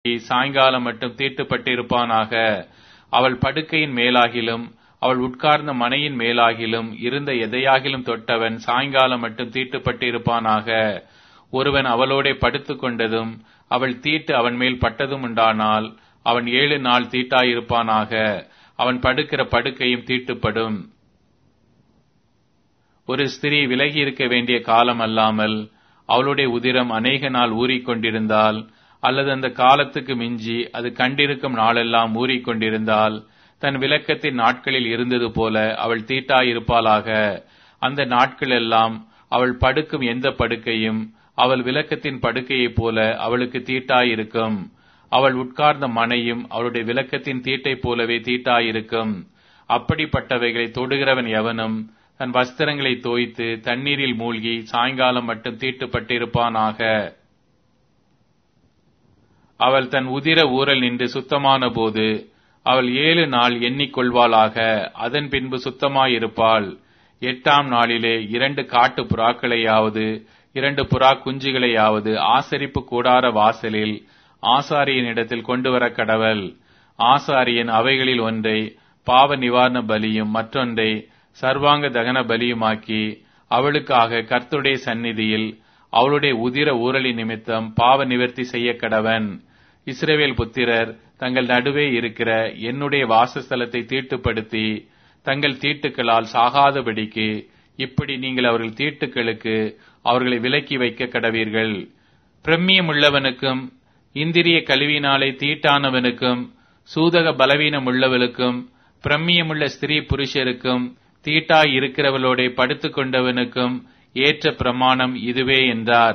சாயங்காலம் மட்டும் தீட்டுப்பட்டிருப்பானாக அவள் படுக்கையின் மேலாகிலும் அவள் உட்கார்ந்த மனையின் மேலாகிலும் இருந்த எதையாகிலும் தொட்டவன் சாயங்காலம் மட்டும் தீட்டுப்பட்டிருப்பானாக ஒருவன் அவளோடே படுத்துக் கொண்டதும் அவள் தீட்டு அவன் மேல் பட்டதும் உண்டானால் அவன் ஏழு நாள் தீட்டாயிருப்பானாக அவன் படுக்கிற படுக்கையும் தீட்டுப்படும் ஒரு ஸ்திரீ விலகி இருக்க வேண்டிய காலம் அல்லாமல் அவளுடைய உதிரம் அநேக நாள் ஊறிக்கொண்டிருந்தால் அல்லது அந்த காலத்துக்கு மிஞ்சி அது கண்டிருக்கும் நாளெல்லாம் ஊறிக்கொண்டிருந்தால் தன் விளக்கத்தின் நாட்களில் இருந்தது போல அவள் தீட்டாயிருப்பாளாக அந்த நாட்களெல்லாம் அவள் படுக்கும் எந்த படுக்கையும் அவள் விளக்கத்தின் படுக்கையைப் போல அவளுக்கு தீட்டாயிருக்கும் அவள் உட்கார்ந்த மனையும் அவளுடைய விளக்கத்தின் தீட்டைப் போலவே தீட்டாயிருக்கும் அப்படிப்பட்டவைகளை தொடுகிறவன் எவனும் தன் வஸ்திரங்களை தோய்த்து தண்ணீரில் மூழ்கி சாயங்காலம் மட்டும் தீட்டுப்பட்டிருப்பானாக அவள் தன் உதிர ஊரல் நின்று சுத்தமான போது அவள் ஏழு நாள் எண்ணிக்கொள்வாளாக அதன் பின்பு சுத்தமாயிருப்பாள் எட்டாம் நாளிலே இரண்டு காட்டு புறாக்களையாவது இரண்டு புறா குஞ்சுகளையாவது ஆசரிப்பு கூடார வாசலில் ஆசாரியனிடத்தில் கொண்டு வர கடவல் ஆசாரியன் அவைகளில் ஒன்றை பாவ நிவாரண பலியும் மற்றொன்றை சர்வாங்க தகன பலியுமாக்கி அவளுக்காக கர்த்துடைய சந்நிதியில் அவளுடைய உதிர ஊரலி நிமித்தம் பாவ நிவர்த்தி செய்ய கடவன் இஸ்ரவேல் புத்திரர் தங்கள் நடுவே இருக்கிற என்னுடைய வாசஸ்தலத்தை தீட்டுப்படுத்தி தங்கள் தீட்டுக்களால் சாகாதபடிக்கு இப்படி நீங்கள் அவர்கள் தீட்டுக்களுக்கு அவர்களை விலக்கி வைக்க கடவீர்கள் பிரம்மியம் உள்ளவனுக்கும் இந்திரிய கழுவினாலே தீட்டானவனுக்கும் சூதக பலவீனம் உள்ளவளுக்கும் பிரம்மியமுள்ள ஸ்திரீ புருஷருக்கும் தீட்டாய் இருக்கிறவளோட படுத்துக் கொண்டவனுக்கும் ஏற்ற பிரமாணம் இதுவே என்றார்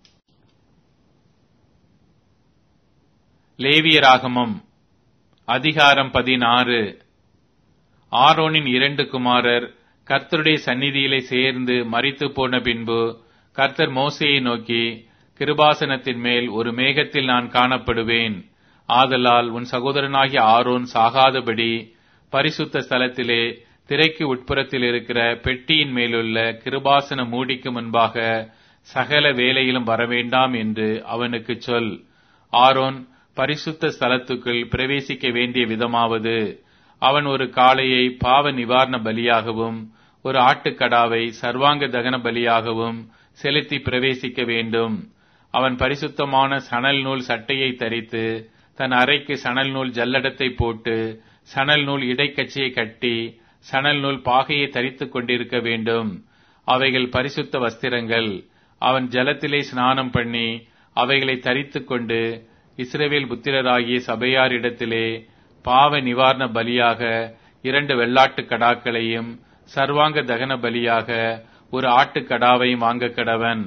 லேவியராகமம் அதிகாரம் பதினாறு ஆரோனின் இரண்டு குமாரர் கர்த்தருடைய சந்நிதியிலே சேர்ந்து மறித்து போன பின்பு கர்த்தர் மோசையை நோக்கி கிருபாசனத்தின் மேல் ஒரு மேகத்தில் நான் காணப்படுவேன் ஆதலால் உன் சகோதரனாகிய ஆரோன் சாகாதபடி பரிசுத்த ஸ்தலத்திலே திரைக்கு உட்புறத்தில் இருக்கிற பெட்டியின் மேலுள்ள கிருபாசன மூடிக்கு முன்பாக சகல வேலையிலும் வரவேண்டாம் என்று அவனுக்கு சொல் ஆரோன் பரிசுத்த ஸ்தலத்துக்குள் பிரவேசிக்க வேண்டிய விதமாவது அவன் ஒரு காளையை பாவ நிவாரண பலியாகவும் ஒரு ஆட்டுக்கடாவை சர்வாங்க தகன பலியாகவும் செலுத்தி பிரவேசிக்க வேண்டும் அவன் பரிசுத்தமான சணல் நூல் சட்டையை தரித்து தன் அறைக்கு சணல் நூல் ஜல்லடத்தை போட்டு சணல் நூல் இடைக்கச்சியை கட்டி சணல் நூல் பாகையை தரித்துக் கொண்டிருக்க வேண்டும் அவைகள் பரிசுத்த வஸ்திரங்கள் அவன் ஜலத்திலே ஸ்நானம் பண்ணி அவைகளை தரித்துக் கொண்டு இஸ்ரவேல் புத்திரராகிய சபையாரிடத்திலே பாவ நிவாரண பலியாக இரண்டு வெள்ளாட்டு கடாக்களையும் சர்வாங்க தகன பலியாக ஒரு ஆட்டுக்கடாவையும் வாங்க கடவன்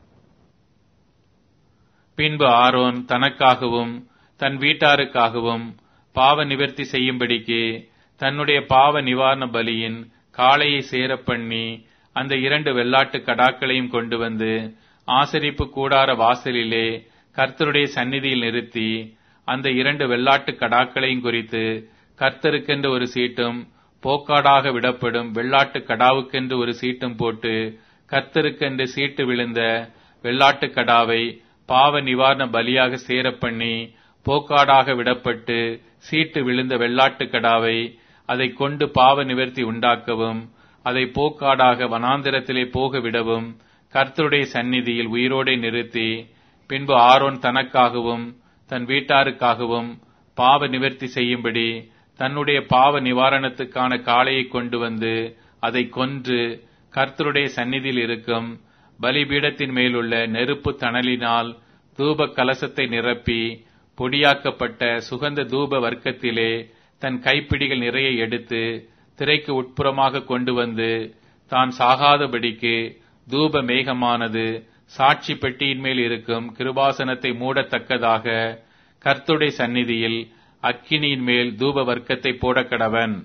பின்பு ஆரோன் தனக்காகவும் தன் வீட்டாருக்காகவும் பாவ நிவர்த்தி செய்யும்படிக்கு தன்னுடைய பாவ நிவாரண பலியின் காளையை சேரப் பண்ணி அந்த இரண்டு வெள்ளாட்டு கடாக்களையும் கொண்டு வந்து ஆசரிப்பு கூடார வாசலிலே கர்த்தருடைய சந்நிதியில் நிறுத்தி அந்த இரண்டு வெள்ளாட்டு கடாக்களையும் குறித்து கர்த்தருக்கென்று ஒரு சீட்டும் போக்காடாக விடப்படும் வெள்ளாட்டு கடாவுக்கென்று ஒரு சீட்டும் போட்டு கர்த்தருக்கென்று சீட்டு விழுந்த வெள்ளாட்டு கடாவை பாவ நிவாரண பலியாக சேரப் பண்ணி போக்காடாக விடப்பட்டு சீட்டு விழுந்த வெள்ளாட்டு கடாவை அதை கொண்டு பாவ நிவர்த்தி உண்டாக்கவும் அதை போக்காடாக வனாந்திரத்திலே போக விடவும் கர்த்தருடைய சந்நிதியில் உயிரோடே நிறுத்தி பின்பு ஆரோன் தனக்காகவும் தன் வீட்டாருக்காகவும் பாவ நிவர்த்தி செய்யும்படி தன்னுடைய பாவ நிவாரணத்துக்கான காளையை கொண்டு வந்து அதை கொன்று கர்த்தருடைய சந்நிதியில் இருக்கும் பலிபீடத்தின் மேலுள்ள நெருப்பு தணலினால் தூப கலசத்தை நிரப்பி பொடியாக்கப்பட்ட சுகந்த தூப வர்க்கத்திலே தன் கைப்பிடிகள் நிறைய எடுத்து திரைக்கு உட்புறமாக கொண்டு வந்து தான் சாகாதபடிக்கு தூப மேகமானது சாட்சி பெட்டியின் மேல் இருக்கும் கிருபாசனத்தை மூடத்தக்கதாக கர்த்துடைய சந்நிதியில் அக்கினியின் மேல் தூப வர்க்கத்தை போட கடவன்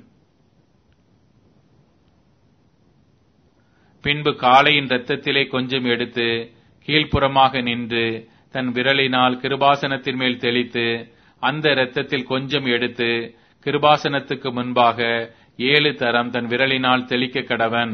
பின்பு காளையின் இரத்தத்திலே கொஞ்சம் எடுத்து கீழ்ப்புறமாக நின்று தன் விரலினால் கிருபாசனத்தின் மேல் தெளித்து அந்த இரத்தத்தில் கொஞ்சம் எடுத்து கிருபாசனத்துக்கு முன்பாக ஏழு தரம் தன் விரலினால் தெளிக்க கடவன்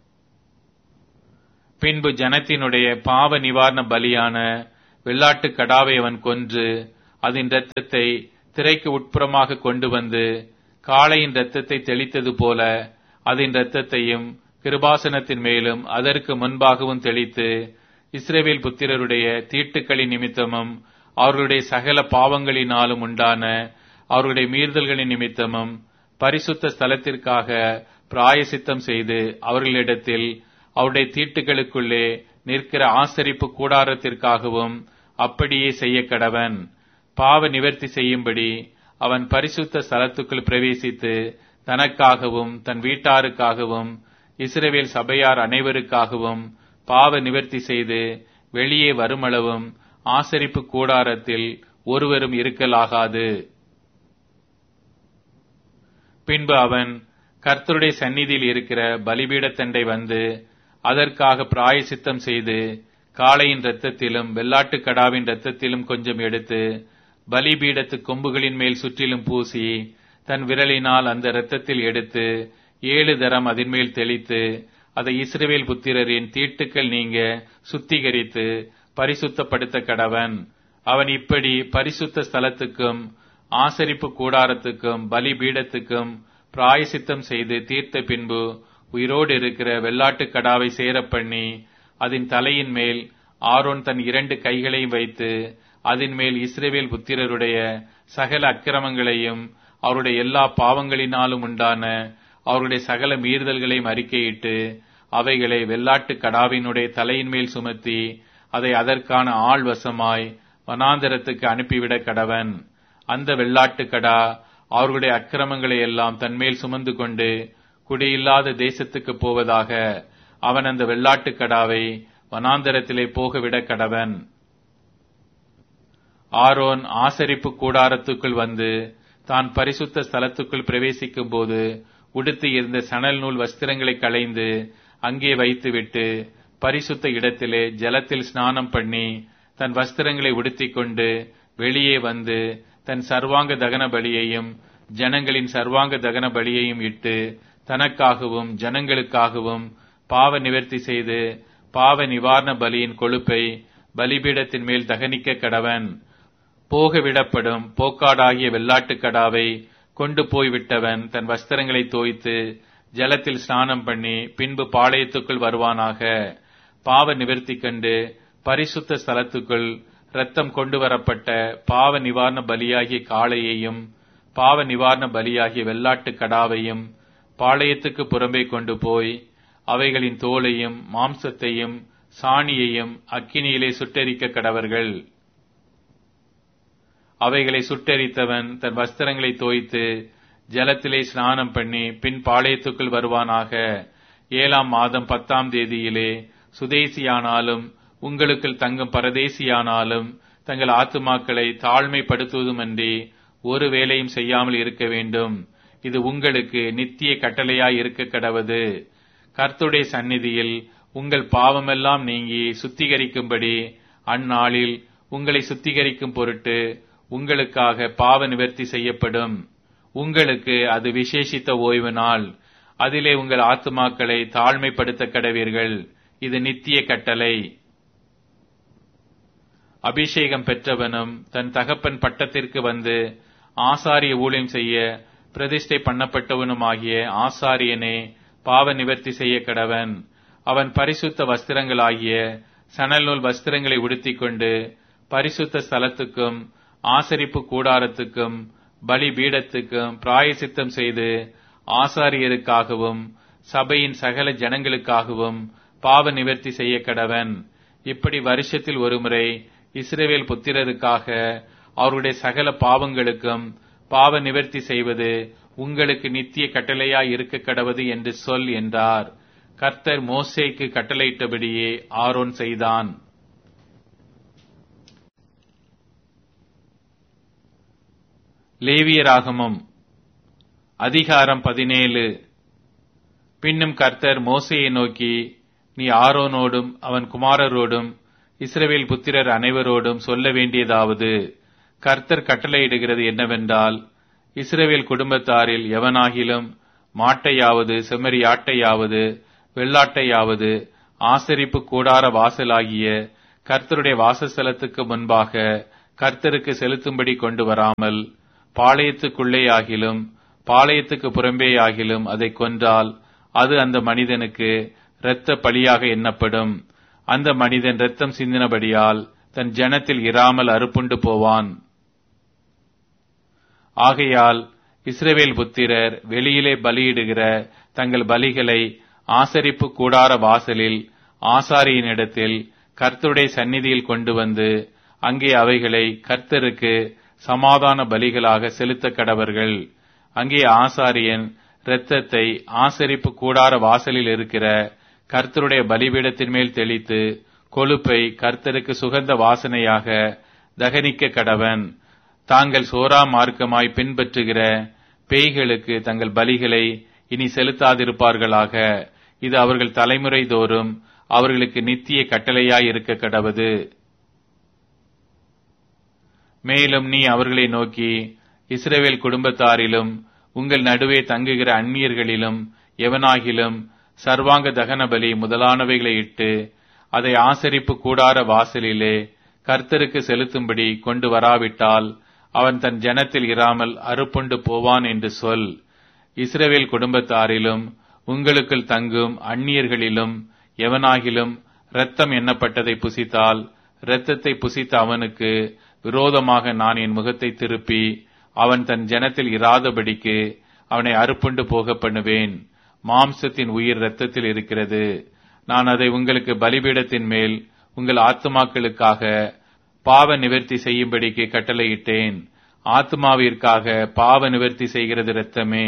பின்பு ஜனத்தினுடைய பாவ நிவாரண பலியான வெள்ளாட்டு கடாவை அவன் கொன்று அதன் இரத்தத்தை திரைக்கு உட்புறமாக கொண்டு வந்து காளையின் இரத்தத்தை தெளித்தது போல அதன் இரத்தத்தையும் கிருபாசனத்தின் மேலும் அதற்கு முன்பாகவும் தெளித்து இஸ்ரேவேல் புத்திரருடைய தீட்டுக்களின் நிமித்தமும் அவர்களுடைய சகல பாவங்களினாலும் உண்டான அவர்களுடைய மீறுதல்களின் நிமித்தமும் பரிசுத்த ஸ்தலத்திற்காக பிராயசித்தம் செய்து அவர்களிடத்தில் அவருடைய தீட்டுகளுக்குள்ளே நிற்கிற ஆசரிப்பு கூடாரத்திற்காகவும் அப்படியே செய்ய கடவன் பாவ நிவர்த்தி செய்யும்படி அவன் பரிசுத்த ஸ்தலத்துக்குள் பிரவேசித்து தனக்காகவும் தன் வீட்டாருக்காகவும் இஸ்ரவேல் சபையார் அனைவருக்காகவும் பாவ நிவர்த்தி செய்து வெளியே வருமளவும் ஆசரிப்பு கூடாரத்தில் ஒருவரும் இருக்கலாகாது பின்பு அவன் கர்த்தருடைய சந்நிதியில் இருக்கிற பலிபீடத்தண்டை வந்து அதற்காக பிராயசித்தம் செய்து காளையின் இரத்தத்திலும் வெள்ளாட்டுக் கடாவின் இரத்தத்திலும் கொஞ்சம் எடுத்து பலிபீடத்து கொம்புகளின் மேல் சுற்றிலும் பூசி தன் விரலினால் அந்த இரத்தத்தில் எடுத்து ஏழு தரம் அதன் மேல் தெளித்து அதை இஸ்ரவேல் புத்திரரின் தீட்டுக்கள் நீங்க சுத்திகரித்து பரிசுத்தப்படுத்த கடவன் அவன் இப்படி பரிசுத்த ஸ்தலத்துக்கும் ஆசரிப்பு கூடாரத்துக்கும் பலிபீடத்துக்கும் பிராயசித்தம் செய்து தீர்த்த பின்பு உயிரோடு இருக்கிற வெள்ளாட்டுக் கடாவை சேரப் பண்ணி அதன் தலையின் மேல் ஆரோன் தன் இரண்டு கைகளையும் வைத்து அதன் மேல் இஸ்ரேவேல் புத்திரருடைய சகல அக்கிரமங்களையும் அவருடைய எல்லா பாவங்களினாலும் உண்டான அவருடைய சகல மீறுதல்களையும் அறிக்கையிட்டு அவைகளை வெள்ளாட்டு கடாவினுடைய தலையின் மேல் சுமத்தி அதை அதற்கான ஆள் வசமாய் வனாந்தரத்துக்கு அனுப்பிவிட கடவன் அந்த வெள்ளாட்டு கடா அவர்களுடைய அக்கிரமங்களை எல்லாம் தன்மேல் சுமந்து கொண்டு குடியில்லாத தேசத்துக்கு போவதாக அவன் அந்த வெள்ளாட்டு கடாவை வனாந்தரத்திலே போகவிட கடவன் ஆரோன் ஆசரிப்பு கூடாரத்துக்குள் வந்து தான் பரிசுத்த ஸ்தலத்துக்குள் பிரவேசிக்கும் போது உடுத்தி இருந்த சணல் நூல் வஸ்திரங்களை களைந்து அங்கே வைத்துவிட்டு பரிசுத்த இடத்திலே ஜலத்தில் ஸ்நானம் பண்ணி தன் வஸ்திரங்களை உடுத்திக் கொண்டு வெளியே வந்து தன் சர்வாங்க தகன பலியையும் ஜனங்களின் சர்வாங்க தகன பலியையும் இட்டு தனக்காகவும் ஜனங்களுக்காகவும் பாவ நிவர்த்தி செய்து பாவ நிவாரண பலியின் கொழுப்பை பலிபீடத்தின் மேல் தகனிக்க கடவன் போகவிடப்படும் போக்காடாகிய வெள்ளாட்டுக் கடாவை கொண்டு போய்விட்டவன் தன் வஸ்திரங்களை தோய்த்து ஜலத்தில் ஸ்நானம் பண்ணி பின்பு பாளையத்துக்குள் வருவானாக பாவ நிவர்த்தி கண்டு பரிசுத்த ஸ்தலத்துக்குள் ரத்தம் கொண்டு வரப்பட்ட பாவ நிவாரண பலியாகிய காளையையும் பாவ நிவாரண பலியாகிய வெள்ளாட்டு கடாவையும் பாளையத்துக்கு புறம்பே கொண்டு போய் அவைகளின் தோலையும் மாம்சத்தையும் சாணியையும் அக்கினியிலே சுட்டெரிக்க கடவர்கள் அவைகளை சுட்டெரித்தவன் தன் வஸ்திரங்களை தோய்த்து ஜலத்திலே ஸ்நானம் பண்ணி பின் பாளையத்துக்குள் வருவானாக ஏழாம் மாதம் பத்தாம் தேதியிலே சுதேசியானாலும் உங்களுக்குள் தங்கும் பரதேசியானாலும் தங்கள் ஆத்துமாக்களை தாழ்மைப்படுத்துவதுமன்றி ஒரு வேலையும் செய்யாமல் இருக்க வேண்டும் இது உங்களுக்கு நித்திய கட்டளையாய் இருக்க கடவது கர்த்துடைய சந்நிதியில் உங்கள் பாவமெல்லாம் நீங்கி சுத்திகரிக்கும்படி அந்நாளில் உங்களை சுத்திகரிக்கும் பொருட்டு உங்களுக்காக பாவ நிவர்த்தி செய்யப்படும் உங்களுக்கு அது விசேஷித்த ஓய்வு நாள் அதிலே உங்கள் ஆத்துமாக்களை தாழ்மைப்படுத்த கடவீர்கள் இது நித்திய கட்டளை அபிஷேகம் பெற்றவனும் தன் தகப்பன் பட்டத்திற்கு வந்து ஆசாரிய ஊழியம் செய்ய பிரதிஷ்டை பண்ணப்பட்டவனுமாகிய ஆசாரியனே பாவ நிவர்த்தி செய்ய கடவன் அவன் பரிசுத்த வஸ்திரங்களாகிய சணல் நூல் வஸ்திரங்களை உடுத்திக் கொண்டு பரிசுத்த ஸ்தலத்துக்கும் ஆசரிப்பு கூடாரத்துக்கும் பலி பீடத்துக்கும் பிராயசித்தம் செய்து ஆசாரியருக்காகவும் சபையின் சகல ஜனங்களுக்காகவும் பாவ நிவர்த்தி செய்ய கடவன் இப்படி வருஷத்தில் ஒருமுறை இஸ்ரேவேல் புத்திரருக்காக அவருடைய சகல பாவங்களுக்கும் பாவ நிவர்த்தி செய்வது உங்களுக்கு நித்திய கட்டளையாய் இருக்க கடவது என்று சொல் என்றார் கர்த்தர் மோசேக்கு கட்டளையிட்டபடியே ஆரோன் செய்தான் லேவியராகமம் அதிகாரம் பதினேழு பின்னும் கர்த்தர் மோசையை நோக்கி நீ ஆரோனோடும் அவன் குமாரரோடும் இஸ்ரவேல் புத்திரர் அனைவரோடும் சொல்ல வேண்டியதாவது கர்த்தர் கட்டளையிடுகிறது என்னவென்றால் இஸ்ரவேல் குடும்பத்தாரில் எவனாகிலும் மாட்டையாவது செம்மறியாட்டையாவது வெள்ளாட்டையாவது ஆசரிப்பு கூடார வாசலாகிய கர்த்தருடைய வாசஸ்தலத்துக்கு முன்பாக கர்த்தருக்கு செலுத்தும்படி கொண்டு வராமல் பாளையத்துக்குள்ளேயாகிலும் பாளையத்துக்கு புறம்பேயாகிலும் அதை கொன்றால் அது அந்த மனிதனுக்கு இரத்த பலியாக எண்ணப்படும் அந்த மனிதன் இரத்தம் சிந்தினபடியால் தன் ஜனத்தில் இராமல் அறுப்புண்டு போவான் ஆகையால் இஸ்ரவேல் புத்திரர் வெளியிலே பலியிடுகிற தங்கள் பலிகளை ஆசரிப்பு கூடார வாசலில் ஆசாரியினிடத்தில் கர்த்தருடைய சந்நிதியில் கொண்டு வந்து அங்கே அவைகளை கர்த்தருக்கு சமாதான பலிகளாக செலுத்த கடவர்கள் அங்கே ஆசாரியன் இரத்தத்தை ஆசரிப்பு கூடார வாசலில் இருக்கிற கர்த்தருடைய பலிபீடத்தின் மேல் தெளித்து கொழுப்பை கர்த்தருக்கு சுகந்த வாசனையாக தகனிக்க கடவன் தாங்கள் சோரா மார்க்கமாய் பின்பற்றுகிற பேய்களுக்கு தங்கள் பலிகளை இனி செலுத்தாதிருப்பார்களாக இது அவர்கள் தலைமுறை தோறும் அவர்களுக்கு நித்திய கட்டளையாய் இருக்க கடவது மேலும் நீ அவர்களை நோக்கி இஸ்ரவேல் குடும்பத்தாரிலும் உங்கள் நடுவே தங்குகிற அந்நியர்களிலும் எவனாகிலும் சர்வாங்க தகன பலி முதலானவைகளை இட்டு அதை ஆசரிப்பு கூடார வாசலிலே கர்த்தருக்கு செலுத்தும்படி கொண்டு வராவிட்டால் அவன் தன் ஜனத்தில் இராமல் அறுப்புண்டு போவான் என்று சொல் இஸ்ரவேல் குடும்பத்தாரிலும் உங்களுக்குள் தங்கும் அந்நியர்களிலும் எவனாகிலும் இரத்தம் எண்ணப்பட்டதை புசித்தால் இரத்தத்தை புசித்த அவனுக்கு விரோதமாக நான் என் முகத்தை திருப்பி அவன் தன் ஜனத்தில் இராதபடிக்கு அவனை அறுப்புண்டு போக பண்ணுவேன் மாம்சத்தின் உயிர் இரத்தத்தில் இருக்கிறது நான் அதை உங்களுக்கு பலிபீடத்தின் மேல் உங்கள் ஆத்துமாக்களுக்காக பாவ நிவர்த்தி செய்யும்படிக்கு கட்டளையிட்டேன் ஆத்மாவிற்காக பாவ நிவர்த்தி செய்கிறது இரத்தமே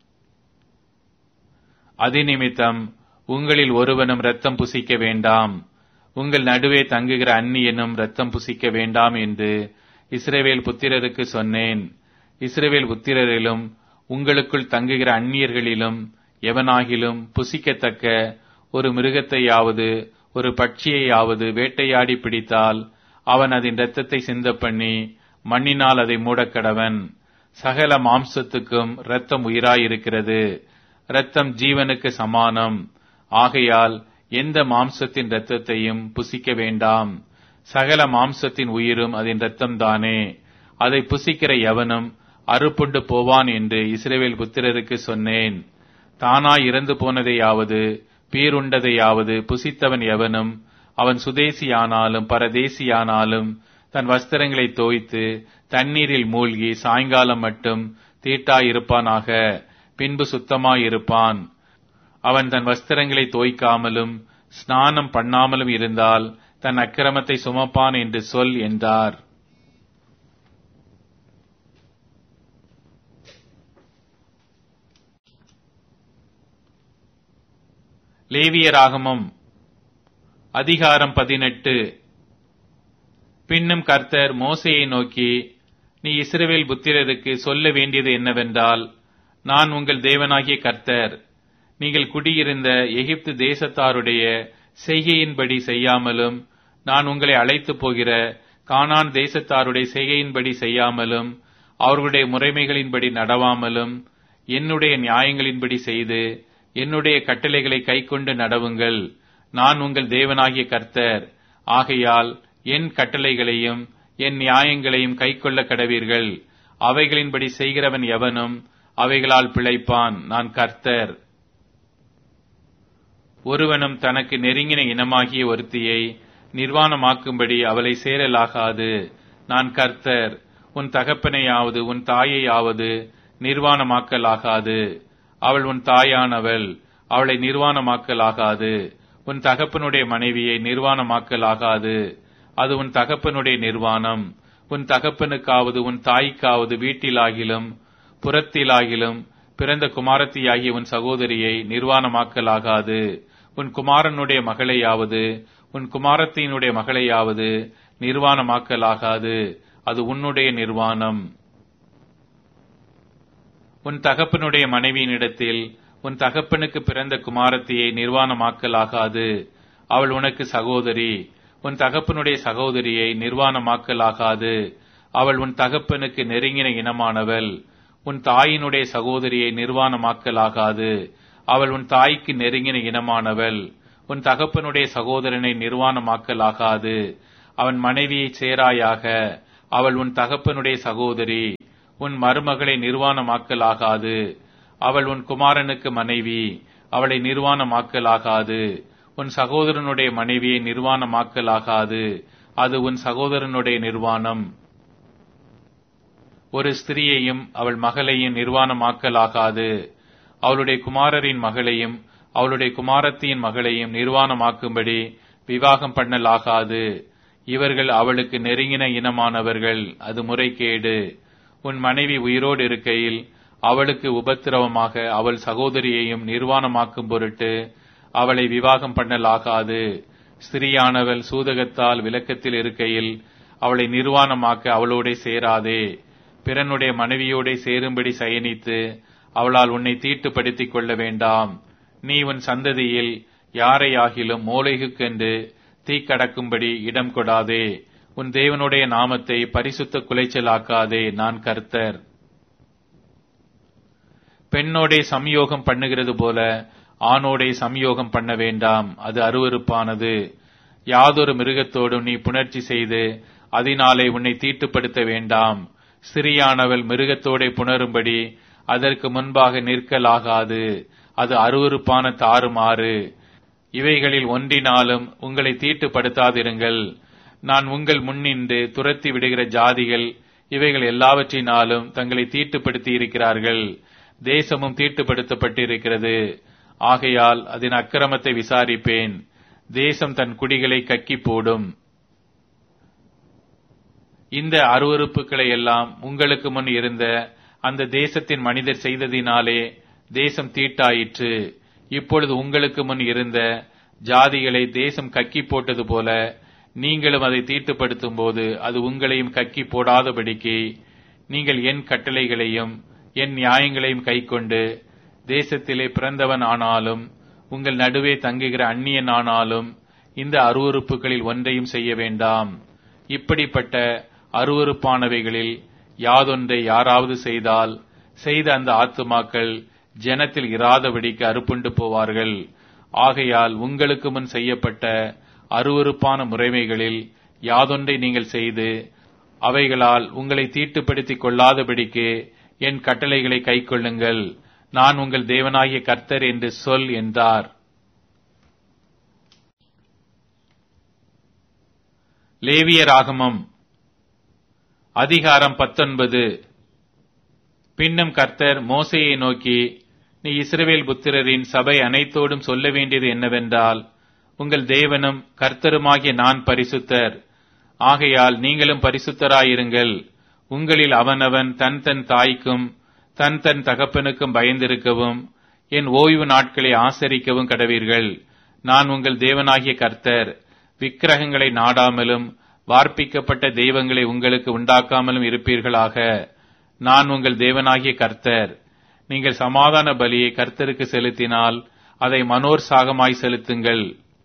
அதிநிமித்தம் உங்களில் ஒருவனும் இரத்தம் புசிக்க வேண்டாம் உங்கள் நடுவே தங்குகிற அந்நியனும் இரத்தம் புசிக்க வேண்டாம் என்று இஸ்ரவேல் புத்திரருக்கு சொன்னேன் இஸ்ரவேல் புத்திரரிலும் உங்களுக்குள் தங்குகிற அந்நியர்களிலும் எவனாகிலும் புசிக்கத்தக்க ஒரு மிருகத்தையாவது ஒரு பட்சியையாவது வேட்டையாடி பிடித்தால் அவன் அதன் இரத்தத்தை சிந்த பண்ணி மண்ணினால் அதை மூடக்கடவன் சகல மாம்சத்துக்கும் இரத்தம் உயிராயிருக்கிறது இரத்தம் ஜீவனுக்கு சமானம் ஆகையால் எந்த மாம்சத்தின் இரத்தத்தையும் புசிக்க வேண்டாம் சகல மாம்சத்தின் உயிரும் அதன் இரத்தம்தானே அதை புசிக்கிற எவனும் அறுப்புண்டு போவான் என்று இஸ்ரேவேல் புத்திரருக்கு சொன்னேன் தானாய் இறந்து போனதையாவது பீருண்டதையாவது புசித்தவன் எவனும் அவன் சுதேசியானாலும் பரதேசியானாலும் தன் வஸ்திரங்களை தோய்த்து தண்ணீரில் மூழ்கி சாயங்காலம் மட்டும் தீட்டாயிருப்பானாக பின்பு சுத்தமாயிருப்பான் அவன் தன் வஸ்திரங்களை தோய்க்காமலும் ஸ்நானம் பண்ணாமலும் இருந்தால் தன் அக்கிரமத்தை சுமப்பான் என்று சொல் என்றார் லேவியராகமம் அதிகாரம் பதினெட்டு பின்னும் கர்த்தர் மோசையை நோக்கி நீ இஸ்ரவேல் புத்திரருக்கு சொல்ல வேண்டியது என்னவென்றால் நான் உங்கள் தேவனாகிய கர்த்தர் நீங்கள் குடியிருந்த எகிப்து தேசத்தாருடைய செய்கையின்படி செய்யாமலும் நான் உங்களை அழைத்து போகிற கானான் தேசத்தாருடைய செய்கையின்படி செய்யாமலும் அவர்களுடைய முறைமைகளின்படி நடவாமலும் என்னுடைய நியாயங்களின்படி செய்து என்னுடைய கட்டளைகளை கைக்கொண்டு நடவுங்கள் நான் உங்கள் தேவனாகிய கர்த்தர் ஆகையால் என் கட்டளைகளையும் என் நியாயங்களையும் கைக்கொள்ள கடவீர்கள் அவைகளின்படி செய்கிறவன் எவனும் அவைகளால் பிழைப்பான் நான் கர்த்தர் ஒருவனும் தனக்கு நெருங்கின இனமாகிய ஒருத்தியை நிர்வாணமாக்கும்படி அவளை சேரலாகாது நான் கர்த்தர் உன் தகப்பனையாவது உன் தாயையாவது நிர்வாணமாக்கலாகாது அவள் உன் தாயானவள் அவளை நிர்வாணமாக்கலாகாது உன் தகப்பனுடைய மனைவியை நிர்வாணமாக்கலாகாது அது உன் தகப்பனுடைய நிர்வாணம் உன் தகப்பனுக்காவது உன் தாய்க்காவது வீட்டிலாகிலும் புறத்திலாகிலும் பிறந்த குமாரத்தியாகிய உன் சகோதரியை நிர்வாணமாக்கலாகாது உன் குமாரனுடைய மகளையாவது உன் குமாரத்தினுடைய மகளையாவது நிர்வாணமாக்கலாகாது அது உன்னுடைய நிர்வாணம் உன் தகப்பனுடைய மனைவியினிடத்தில் உன் தகப்பனுக்கு பிறந்த குமாரத்தியை நிர்வாணமாக்கலாகாது அவள் உனக்கு சகோதரி உன் தகப்பனுடைய சகோதரியை நிர்வாணமாக்கலாகாது அவள் உன் தகப்பனுக்கு நெருங்கின இனமானவள் உன் தாயினுடைய சகோதரியை நிர்வாணமாக்கலாகாது அவள் உன் தாய்க்கு நெருங்கின இனமானவள் உன் தகப்பனுடைய சகோதரனை நிர்வாணமாக்கலாகாது அவன் மனைவியை சேராயாக அவள் உன் தகப்பனுடைய சகோதரி உன் மருமகளை நிர்வாணமாக்கலாகாது அவள் உன் குமாரனுக்கு மனைவி அவளை நிர்வாணமாக்கலாகாது உன் சகோதரனுடைய மனைவியை நிர்வாணமாக்கலாகாது அது உன் சகோதரனுடைய நிர்வாணம் ஒரு ஸ்திரியையும் அவள் மகளையும் நிர்வாணமாக்கலாகாது அவளுடைய குமாரரின் மகளையும் அவளுடைய குமாரத்தியின் மகளையும் நிர்வாணமாக்கும்படி விவாகம் பண்ணலாகாது இவர்கள் அவளுக்கு நெருங்கின இனமானவர்கள் அது முறைகேடு உன் மனைவி உயிரோடு இருக்கையில் அவளுக்கு உபத்திரவமாக அவள் சகோதரியையும் நிர்வாணமாக்கும் பொருட்டு அவளை விவாகம் பண்ணலாகாது ஸ்திரியானவள் சூதகத்தால் விளக்கத்தில் இருக்கையில் அவளை நிர்வாணமாக்க அவளோட சேராதே பிறனுடைய மனைவியோட சேரும்படி சயனித்து அவளால் உன்னை தீட்டுப்படுத்திக் கொள்ள வேண்டாம் நீ உன் சந்ததியில் யாரையாகிலும் மூளைகுக்கென்று தீக்கடக்கும்படி இடம் கொடாதே உன் தேவனுடைய நாமத்தை பரிசுத்த குலைச்சலாக்காதே நான் கர்த்தர் பெண்ணோடே சம்யோகம் பண்ணுகிறது போல ஆணோடே சம்யோகம் பண்ண வேண்டாம் அது அருவருப்பானது யாதொரு மிருகத்தோடும் நீ புணர்ச்சி செய்து அதனாலே உன்னை தீட்டுப்படுத்த வேண்டாம் சிறியானவள் மிருகத்தோடே புணரும்படி அதற்கு முன்பாக நிற்கலாகாது அது அருவருப்பான தாறுமாறு இவைகளில் ஒன்றினாலும் உங்களை தீட்டுப்படுத்தாதிருங்கள் நான் உங்கள் முன்னின்று துரத்தி விடுகிற ஜாதிகள் இவைகள் எல்லாவற்றினாலும் தங்களை தீட்டுப்படுத்தி இருக்கிறார்கள் தேசமும் தீட்டுப்படுத்தப்பட்டிருக்கிறது ஆகையால் அதன் அக்கிரமத்தை விசாரிப்பேன் தேசம் தன் குடிகளை கக்கி போடும் இந்த அருவறுப்புகளை எல்லாம் உங்களுக்கு முன் இருந்த அந்த தேசத்தின் மனிதர் செய்ததினாலே தேசம் தீட்டாயிற்று இப்பொழுது உங்களுக்கு முன் இருந்த ஜாதிகளை தேசம் கக்கி போட்டது போல நீங்களும் அதை தீட்டுப்படுத்தும் போது அது உங்களையும் கக்கி போடாதபடிக்கு நீங்கள் என் கட்டளைகளையும் என் நியாயங்களையும் கைக்கொண்டு தேசத்திலே பிறந்தவன் ஆனாலும் உங்கள் நடுவே தங்குகிற அந்நியன் ஆனாலும் இந்த அருவறுப்புகளில் ஒன்றையும் செய்ய வேண்டாம் இப்படிப்பட்ட அருவறுப்பானவைகளில் யாதொன்றை யாராவது செய்தால் செய்த அந்த ஆத்துமாக்கள் ஜனத்தில் இராதபடிக்கு அறுப்புண்டு போவார்கள் ஆகையால் உங்களுக்கு முன் செய்யப்பட்ட அருவறுப்பான முறைமைகளில் யாதொன்றை நீங்கள் செய்து அவைகளால் உங்களை தீட்டுப்படுத்திக் கொள்ளாதபடிக்கு என் கட்டளைகளை கைக்கொள்ளுங்கள் நான் உங்கள் தேவனாகிய கர்த்தர் என்று சொல் என்றார் லேவியராகமம் அதிகாரம் பத்தொன்பது பின்னும் கர்த்தர் மோசையை நோக்கி நீ இஸ்ரவேல் புத்திரரின் சபை அனைத்தோடும் சொல்ல வேண்டியது என்னவென்றால் உங்கள் தேவனும் கர்த்தருமாகிய நான் பரிசுத்தர் ஆகையால் நீங்களும் பரிசுத்தராயிருங்கள் உங்களில் அவனவன் தன் தன் தாய்க்கும் தன் தன் தகப்பனுக்கும் பயந்திருக்கவும் என் ஓய்வு நாட்களை ஆசரிக்கவும் கடவீர்கள் நான் உங்கள் தேவனாகிய கர்த்தர் விக்கிரகங்களை நாடாமலும் வார்ப்பிக்கப்பட்ட தெய்வங்களை உங்களுக்கு உண்டாக்காமலும் இருப்பீர்களாக நான் உங்கள் தேவனாகிய கர்த்தர் நீங்கள் சமாதான பலியை கர்த்தருக்கு செலுத்தினால் அதை மனோர்சாகமாய் செலுத்துங்கள்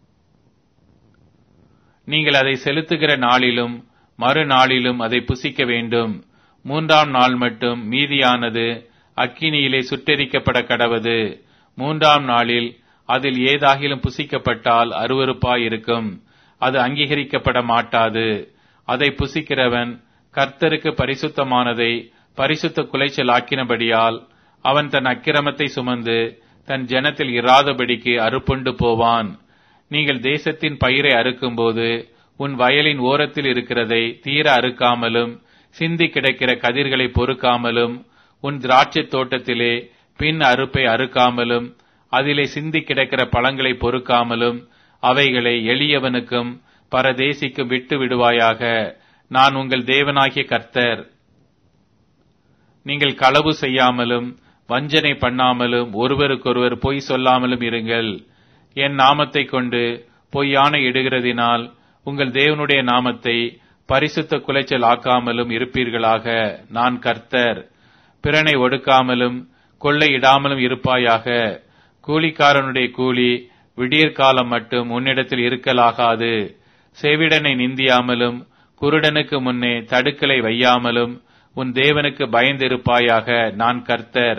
நீங்கள் அதை செலுத்துகிற நாளிலும் மறுநாளிலும் அதை புசிக்க வேண்டும் மூன்றாம் நாள் மட்டும் மீதியானது அக்கினியிலே சுட்டெரிக்கப்பட கடவது மூன்றாம் நாளில் அதில் ஏதாகிலும் புசிக்கப்பட்டால் அருவருப்பாயிருக்கும் அது அங்கீகரிக்கப்பட மாட்டாது அதை புசிக்கிறவன் கர்த்தருக்கு பரிசுத்தமானதை பரிசுத்த குலைச்சலாக்கினபடியால் அவன் தன் அக்கிரமத்தை சுமந்து தன் ஜனத்தில் இராதபடிக்கு அறுப்புண்டு போவான் நீங்கள் தேசத்தின் பயிரை அறுக்கும்போது உன் வயலின் ஓரத்தில் இருக்கிறதை தீர அறுக்காமலும் சிந்தி கிடக்கிற கதிர்களை பொறுக்காமலும் உன் திராட்சைத் தோட்டத்திலே பின் அறுப்பை அறுக்காமலும் அதிலே சிந்தி கிடக்கிற பழங்களை பொறுக்காமலும் அவைகளை எளியவனுக்கும் பரதேசிக்கும் விட்டு விடுவாயாக நான் உங்கள் தேவனாகிய கர்த்தர் நீங்கள் களவு செய்யாமலும் வஞ்சனை பண்ணாமலும் ஒருவருக்கொருவர் பொய் சொல்லாமலும் இருங்கள் என் நாமத்தை கொண்டு பொய்யான இடுகிறதினால் உங்கள் தேவனுடைய நாமத்தை பரிசுத்த குலைச்சல் ஆக்காமலும் இருப்பீர்களாக நான் கர்த்தர் பிறனை ஒடுக்காமலும் கொள்ளையிடாமலும் இருப்பாயாக கூலிக்காரனுடைய கூலி விடியற்காலம் மட்டும் உன்னிடத்தில் இருக்கலாகாது செவிடனை நிந்தியாமலும் குருடனுக்கு முன்னே தடுக்கலை வையாமலும் உன் தேவனுக்கு பயந்திருப்பாயாக நான் கர்த்தர்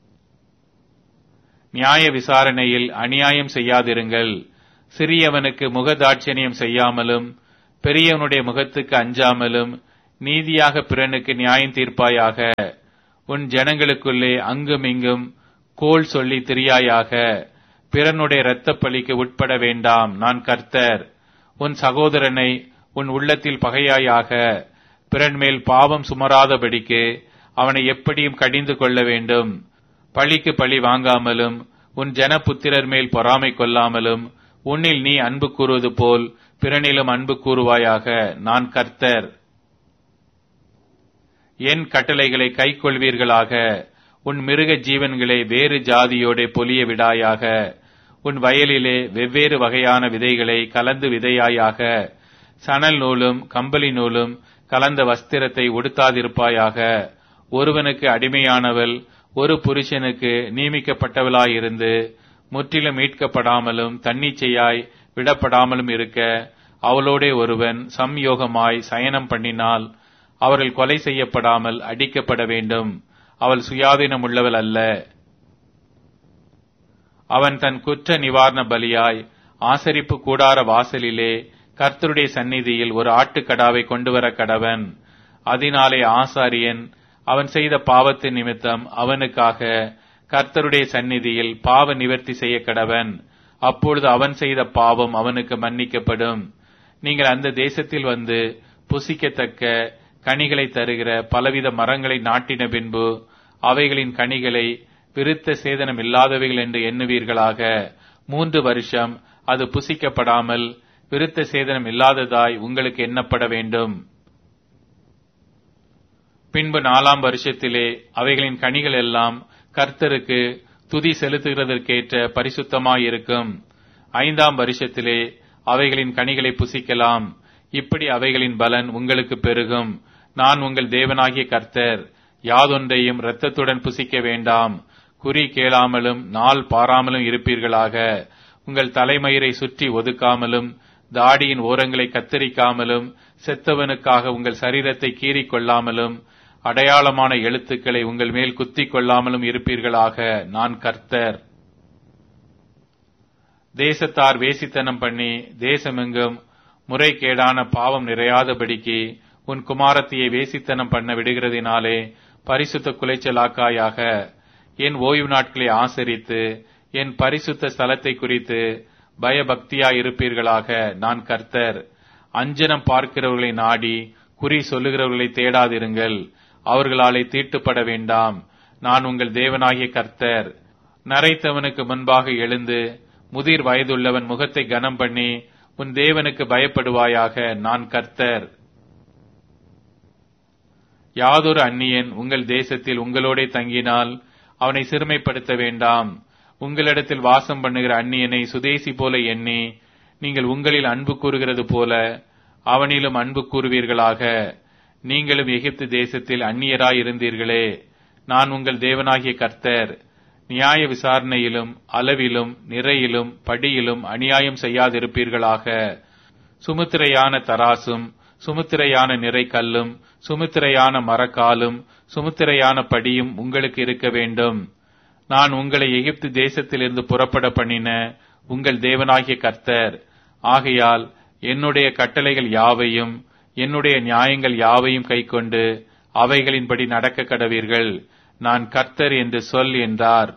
நியாய விசாரணையில் அநியாயம் செய்யாதிருங்கள் சிறியவனுக்கு முகதாட்சணியம் செய்யாமலும் பெரியவனுடைய முகத்துக்கு அஞ்சாமலும் நீதியாக பிறனுக்கு நியாயம் தீர்ப்பாயாக உன் ஜனங்களுக்குள்ளே அங்கும் இங்கும் கோல் சொல்லி திரியாயாக பிறனுடைய இரத்தப் பலிக்கு உட்பட வேண்டாம் நான் கர்த்தர் உன் சகோதரனை உன் உள்ளத்தில் பகையாயாக பிறன் மேல் பாவம் சுமராதபடிக்கு அவனை எப்படியும் கடிந்து கொள்ள வேண்டும் பழிக்கு பழி வாங்காமலும் உன் ஜனபுத்திரர் மேல் பொறாமை கொள்ளாமலும் உன்னில் நீ அன்பு கூறுவது போல் பிறனிலும் அன்பு கூறுவாயாக நான் கர்த்தர் என் கட்டளைகளை கைக்கொள்வீர்களாக உன் மிருக ஜீவன்களை வேறு ஜாதியோட பொலிய விடாயாக உன் வயலிலே வெவ்வேறு வகையான விதைகளை கலந்து விதையாயாக சணல் நூலும் கம்பளி நூலும் கலந்த வஸ்திரத்தை உடுத்தாதிருப்பாயாக ஒருவனுக்கு அடிமையானவள் ஒரு புருஷனுக்கு நியமிக்கப்பட்டவளாயிருந்து முற்றிலும் மீட்கப்படாமலும் தன்னிச்சையாய் விடப்படாமலும் இருக்க அவளோடே ஒருவன் சம்யோகமாய் சயனம் பண்ணினால் அவர்கள் கொலை செய்யப்படாமல் அடிக்கப்பட வேண்டும் அவள் சுயாதீனம் உள்ளவள் அல்ல அவன் தன் குற்ற நிவாரண பலியாய் ஆசரிப்பு கூடார வாசலிலே கர்த்தருடைய சந்நிதியில் ஒரு ஆட்டுக்கடாவை கொண்டு வர கடவன் அதனாலே ஆசாரியன் அவன் செய்த பாவத்தின் நிமித்தம் அவனுக்காக கர்த்தருடைய சந்நிதியில் பாவ நிவர்த்தி செய்ய கடவன் அப்பொழுது அவன் செய்த பாவம் அவனுக்கு மன்னிக்கப்படும் நீங்கள் அந்த தேசத்தில் வந்து புசிக்கத்தக்க கனிகளை தருகிற பலவித மரங்களை நாட்டின பின்பு அவைகளின் கனிகளை விருத்த சேதனம் இல்லாதவைகள் என்று எண்ணுவீர்களாக மூன்று வருஷம் அது புசிக்கப்படாமல் விருத்த சேதனம் இல்லாததாய் உங்களுக்கு எண்ணப்பட வேண்டும் பின்பு நாலாம் வருஷத்திலே அவைகளின் கனிகள் எல்லாம் கர்த்தருக்கு துதி செலுத்துகிறதற்கேற்ற பரிசுத்தமாயிருக்கும் ஐந்தாம் வருஷத்திலே அவைகளின் கனிகளை புசிக்கலாம் இப்படி அவைகளின் பலன் உங்களுக்கு பெருகும் நான் உங்கள் தேவனாகிய கர்த்தர் யாதொன்றையும் இரத்தத்துடன் புசிக்க வேண்டாம் குறி கேளாமலும் நாள் பாராமலும் இருப்பீர்களாக உங்கள் தலைமயிரை சுற்றி ஒதுக்காமலும் தாடியின் ஓரங்களை கத்தரிக்காமலும் செத்தவனுக்காக உங்கள் சரீரத்தை கீறிக் கொள்ளாமலும் அடையாளமான எழுத்துக்களை உங்கள் மேல் குத்திக் கொள்ளாமலும் இருப்பீர்களாக நான் கர்த்தர் தேசத்தார் வேசித்தனம் பண்ணி தேசமெங்கும் முறைகேடான பாவம் நிறையாதபடிக்கு உன் குமாரத்தியை வேசித்தனம் பண்ண விடுகிறதினாலே பரிசுத்த குலைச்சலாக்காயாக என் ஓய்வு நாட்களை ஆசரித்து என் பரிசுத்த ஸ்தலத்தை குறித்து பயபக்தியாயிருப்பீர்களாக நான் கர்த்தர் அஞ்சனம் பார்க்கிறவர்களை நாடி குறி சொல்லுகிறவர்களை தேடாதிருங்கள் அவர்களாலே தீட்டுப்பட வேண்டாம் நான் உங்கள் தேவனாகிய கர்த்தர் நரைத்தவனுக்கு முன்பாக எழுந்து முதிர் வயதுள்ளவன் முகத்தை கனம் பண்ணி உன் தேவனுக்கு பயப்படுவாயாக நான் கர்த்தர் யாதொரு அந்நியன் உங்கள் தேசத்தில் உங்களோடே தங்கினால் அவனை சிறுமைப்படுத்த வேண்டாம் உங்களிடத்தில் வாசம் பண்ணுகிற அந்நியனை சுதேசி போல எண்ணி நீங்கள் உங்களில் அன்பு கூறுகிறது போல அவனிலும் அன்பு கூறுவீர்களாக நீங்களும் எகிப்து தேசத்தில் அந்நியராய் இருந்தீர்களே நான் உங்கள் தேவனாகிய கர்த்தர் நியாய விசாரணையிலும் அளவிலும் நிறையிலும் படியிலும் அநியாயம் செய்யாதிருப்பீர்களாக சுமுத்திரையான தராசும் சுமுத்திரையான நிறைக்கல்லும் சுமுத்திரையான மரக்காலும் சுமுத்திரையான படியும் உங்களுக்கு இருக்க வேண்டும் நான் உங்களை எகிப்து தேசத்திலிருந்து புறப்பட பண்ணின உங்கள் தேவனாகிய கர்த்தர் ஆகையால் என்னுடைய கட்டளைகள் யாவையும் என்னுடைய நியாயங்கள் யாவையும் கைக்கொண்டு அவைகளின்படி நடக்க கடவீர்கள் நான் கர்த்தர் என்று சொல் என்றார்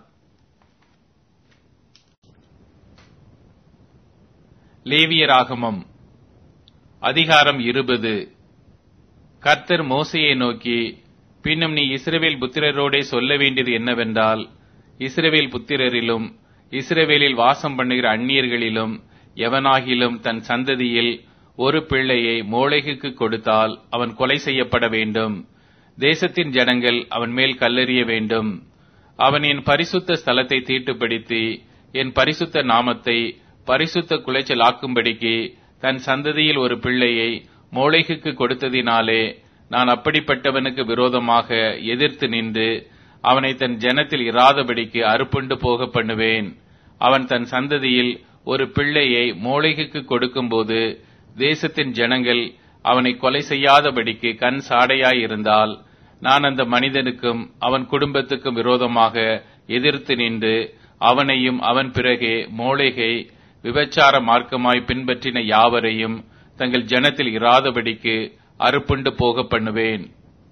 லேவியராகமம் அதிகாரம் இருபது கர்த்தர் மோசையை நோக்கி பின்னும் நீ இஸ்ரவேல் புத்திரரோடே சொல்ல வேண்டியது என்னவென்றால் இஸ்ரவேல் புத்திரரிலும் இஸ்ரவேலில் வாசம் பண்ணுகிற அந்நியர்களிலும் எவனாகிலும் தன் சந்ததியில் ஒரு பிள்ளையை மோளைகுக்கு கொடுத்தால் அவன் கொலை செய்யப்பட வேண்டும் தேசத்தின் ஜனங்கள் அவன் மேல் கல்லெறிய வேண்டும் அவன் என் பரிசுத்த ஸ்தலத்தை தீட்டுப்படுத்தி என் பரிசுத்த நாமத்தை பரிசுத்த குலைச்சலாக்கும்படிக்கு தன் சந்ததியில் ஒரு பிள்ளையை மோளைகுக்கு கொடுத்ததினாலே நான் அப்படிப்பட்டவனுக்கு விரோதமாக எதிர்த்து நின்று அவனை தன் ஜனத்தில் இராதபடிக்கு அறுப்புண்டு போக பண்ணுவேன் அவன் தன் சந்ததியில் ஒரு பிள்ளையை மோளைகுக்கு கொடுக்கும்போது தேசத்தின் ஜனங்கள் அவனை கொலை செய்யாதபடிக்கு கண் சாடையாயிருந்தால் நான் அந்த மனிதனுக்கும் அவன் குடும்பத்துக்கும் விரோதமாக எதிர்த்து நின்று அவனையும் அவன் பிறகே மோளைகை விபச்சார மார்க்கமாய் பின்பற்றின யாவரையும் தங்கள் ஜனத்தில் இராதபடிக்கு அறுப்புண்டு போக பண்ணுவேன்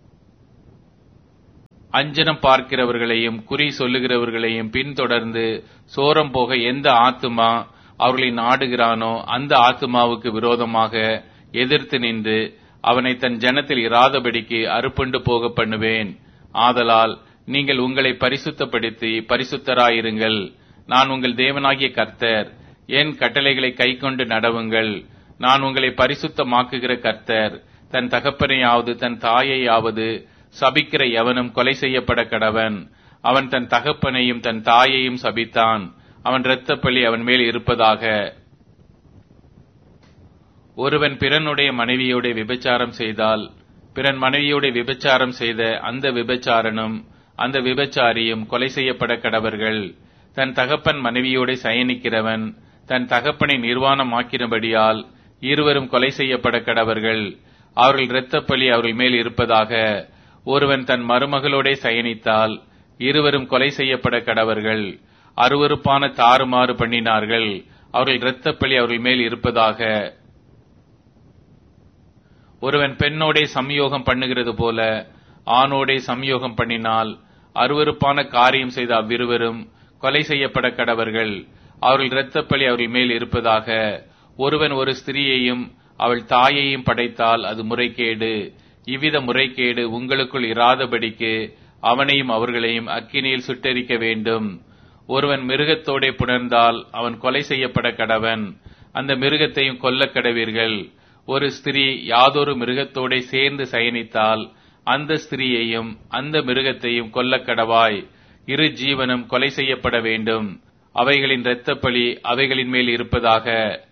அஞ்சனம் பார்க்கிறவர்களையும் குறி சொல்லுகிறவர்களையும் பின்தொடர்ந்து சோரம் போக எந்த ஆத்துமா அவர்களை நாடுகிறானோ அந்த ஆத்துமாவுக்கு விரோதமாக எதிர்த்து நின்று அவனை தன் ஜனத்தில் இராதபடிக்கு அறுப்புண்டு போக பண்ணுவேன் ஆதலால் நீங்கள் உங்களை பரிசுத்தப்படுத்தி பரிசுத்தராயிருங்கள் நான் உங்கள் தேவனாகிய கர்த்தர் என் கட்டளைகளை கைக்கொண்டு நடவுங்கள் நான் உங்களை பரிசுத்தமாக்குகிற கர்த்தர் தன் தகப்பனையாவது தன் தாயையாவது சபிக்கிற எவனும் கொலை செய்யப்பட கடவன் அவன் தன் தகப்பனையும் தன் தாயையும் சபித்தான் அவன் இரத்தப்பழி அவன் மேல் இருப்பதாக ஒருவன் பிறனுடைய மனைவியோட விபச்சாரம் செய்தால் பிறன் மனைவியோட விபச்சாரம் செய்த அந்த விபச்சாரனும் அந்த விபச்சாரியும் கொலை செய்யப்பட கடவர்கள் தன் தகப்பன் மனைவியோட சயனிக்கிறவன் தன் தகப்பனை நிர்வாணமாக்கினபடியால் இருவரும் கொலை செய்யப்பட கடவர்கள் அவர்கள் இரத்தப்பழி அவர்கள் மேல் இருப்பதாக ஒருவன் தன் மருமகளோட சயனித்தால் இருவரும் கொலை செய்யப்பட கடவர்கள் அருவருப்பான தாறுமாறு பண்ணினார்கள் அவர்கள் இரத்தப்பழி அவர்கள் மேல் இருப்பதாக ஒருவன் பெண்ணோடே சம்யோகம் பண்ணுகிறது போல ஆணோடே சம்யோகம் பண்ணினால் அருவருப்பான காரியம் செய்த அவ்விருவரும் கொலை செய்யப்பட கடவர்கள் அவர்கள் இரத்தப்பழி அவர்கள் மேல் இருப்பதாக ஒருவன் ஒரு ஸ்திரீயையும் அவள் தாயையும் படைத்தால் அது முறைகேடு இவ்வித முறைகேடு உங்களுக்குள் இராதபடிக்கு அவனையும் அவர்களையும் அக்கினியில் சுட்டெரிக்க வேண்டும் ஒருவன் மிருகத்தோடே புணர்ந்தால் அவன் கொலை செய்யப்பட கடவன் அந்த மிருகத்தையும் கொல்ல கடவீர்கள் ஒரு ஸ்திரீ யாதொரு மிருகத்தோடே சேர்ந்து சயனித்தால் அந்த ஸ்திரீயையும் அந்த மிருகத்தையும் கொல்ல கடவாய் இரு ஜீவனும் கொலை செய்யப்பட வேண்டும் அவைகளின் இரத்தப்பழி அவைகளின் மேல் இருப்பதாக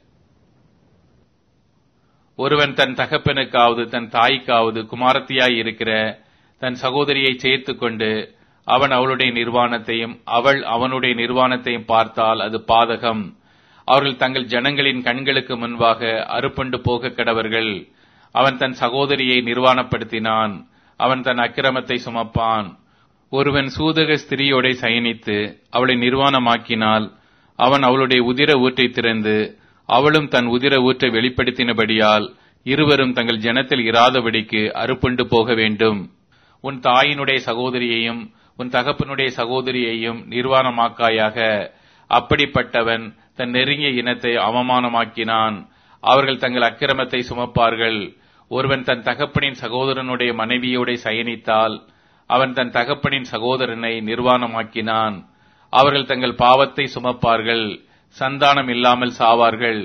ஒருவன் தன் தகப்பனுக்காவது தன் தாய்க்காவது குமாரத்தியாய் இருக்கிற தன் சகோதரியை சேர்த்து கொண்டு அவன் அவளுடைய நிர்வாணத்தையும் அவள் அவனுடைய நிர்வாணத்தையும் பார்த்தால் அது பாதகம் அவர்கள் தங்கள் ஜனங்களின் கண்களுக்கு முன்பாக அறுப்புண்டு போக கடவர்கள் அவன் தன் சகோதரியை நிர்வாணப்படுத்தினான் அவன் தன் அக்கிரமத்தை சுமப்பான் ஒருவன் சூதக ஸ்திரியோட சயனித்து அவளை நிர்வாணமாக்கினால் அவன் அவளுடைய உதிர ஊற்றை திறந்து அவளும் தன் உதிர ஊற்றை வெளிப்படுத்தினபடியால் இருவரும் தங்கள் ஜனத்தில் இராதபடிக்கு அறுப்புண்டு போக வேண்டும் உன் தாயினுடைய சகோதரியையும் உன் தகப்பனுடைய சகோதரியையும் நிர்வாணமாக்காயாக அப்படிப்பட்டவன் தன் நெருங்கிய இனத்தை அவமானமாக்கினான் அவர்கள் தங்கள் அக்கிரமத்தை சுமப்பார்கள் ஒருவன் தன் தகப்பனின் சகோதரனுடைய மனைவியோட சயனித்தால் அவன் தன் தகப்பனின் சகோதரனை நிர்வாணமாக்கினான் அவர்கள் தங்கள் பாவத்தை சுமப்பார்கள் சந்தானம் இல்லாமல் சாவார்கள்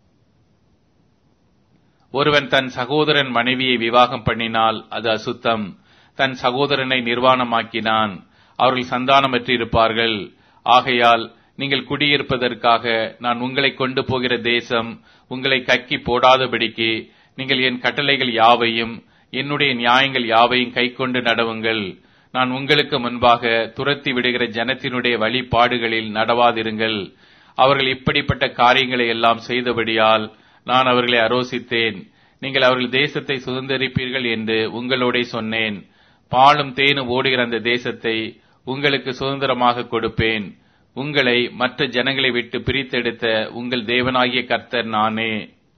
ஒருவன் தன் சகோதரன் மனைவியை விவாகம் பண்ணினால் அது அசுத்தம் தன் சகோதரனை நிர்வாணமாக்கினான் அவர்கள் சந்தானமற்றிருப்பார்கள் ஆகையால் நீங்கள் குடியிருப்பதற்காக நான் உங்களை கொண்டு போகிற தேசம் உங்களை கக்கி போடாதபடிக்கு நீங்கள் என் கட்டளைகள் யாவையும் என்னுடைய நியாயங்கள் யாவையும் கைக்கொண்டு நடவுங்கள் நான் உங்களுக்கு முன்பாக துரத்தி விடுகிற ஜனத்தினுடைய வழிபாடுகளில் நடவாதிருங்கள் அவர்கள் இப்படிப்பட்ட காரியங்களை எல்லாம் செய்தபடியால் நான் அவர்களை அரோசித்தேன் நீங்கள் அவர்கள் தேசத்தை சுதந்திரிப்பீர்கள் என்று உங்களோட சொன்னேன் பாலும் தேனும் ஓடுகிற அந்த தேசத்தை உங்களுக்கு சுதந்திரமாக கொடுப்பேன் உங்களை மற்ற ஜனங்களை விட்டு பிரித்தெடுத்த உங்கள் தேவனாகிய கர்த்தர் நானே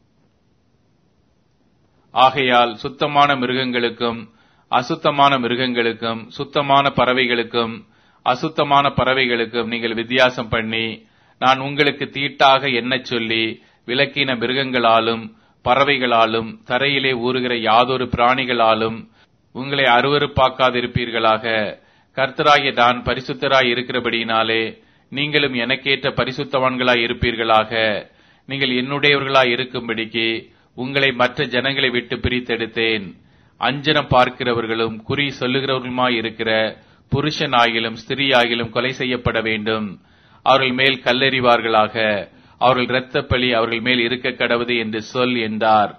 ஆகையால் சுத்தமான மிருகங்களுக்கும் அசுத்தமான மிருகங்களுக்கும் சுத்தமான பறவைகளுக்கும் அசுத்தமான பறவைகளுக்கும் நீங்கள் வித்தியாசம் பண்ணி நான் உங்களுக்கு தீட்டாக எண்ணச் சொல்லி விலக்கின மிருகங்களாலும் பறவைகளாலும் தரையிலே ஊறுகிற யாதொரு பிராணிகளாலும் உங்களை அருவறுப்பாக்காதிருப்பீர்களாக கர்த்தராகிய நான் பரிசுத்தராய் இருக்கிறபடியினாலே நீங்களும் எனக்கேற்ற பரிசுத்தவான்களாய் இருப்பீர்களாக நீங்கள் என்னுடையவர்களாய் இருக்கும்படிக்கு உங்களை மற்ற ஜனங்களை விட்டு பிரித்தெடுத்தேன் அஞ்சனம் பார்க்கிறவர்களும் குறி சொல்லுகிறவர்களுமாய் இருக்கிற புருஷன் ஆகிலும் ஸ்திரீ ஆகிலும் கொலை செய்யப்பட வேண்டும் அவர்கள் மேல் கல்லெறிவார்களாக அவர்கள் இரத்தப்பழி அவர்கள் மேல் இருக்க கடவுது என்று சொல் என்றார்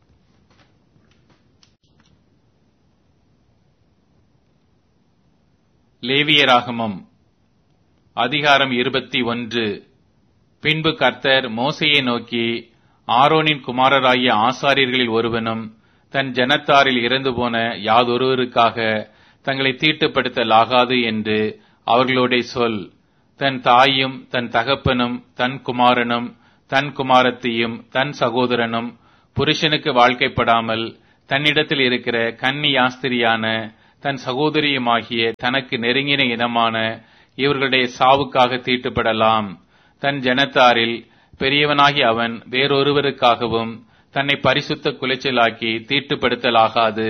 லேவியராகமம் அதிகாரம் இருபத்தி ஒன்று பின்பு கர்த்தர் மோசையை நோக்கி ஆரோனின் குமாரராகிய ஆசாரியர்களில் ஒருவனும் தன் ஜனத்தாரில் இறந்து போன யாதொருவருக்காக தங்களை தீட்டுப்படுத்தலாகாது என்று அவர்களோட சொல் தன் தாயும் தன் தகப்பனும் தன் குமாரனும் தன் குமாரத்தியும் தன் சகோதரனும் புருஷனுக்கு வாழ்க்கைப்படாமல் தன்னிடத்தில் இருக்கிற கன்னி யாஸ்திரியான தன் சகோதரியுமாகிய தனக்கு நெருங்கின இனமான இவர்களுடைய சாவுக்காக தீட்டுப்படலாம் தன் ஜனத்தாரில் பெரியவனாகி அவன் வேறொருவருக்காகவும் தன்னை பரிசுத்த குலைச்சலாக்கி தீட்டுப்படுத்தலாகாது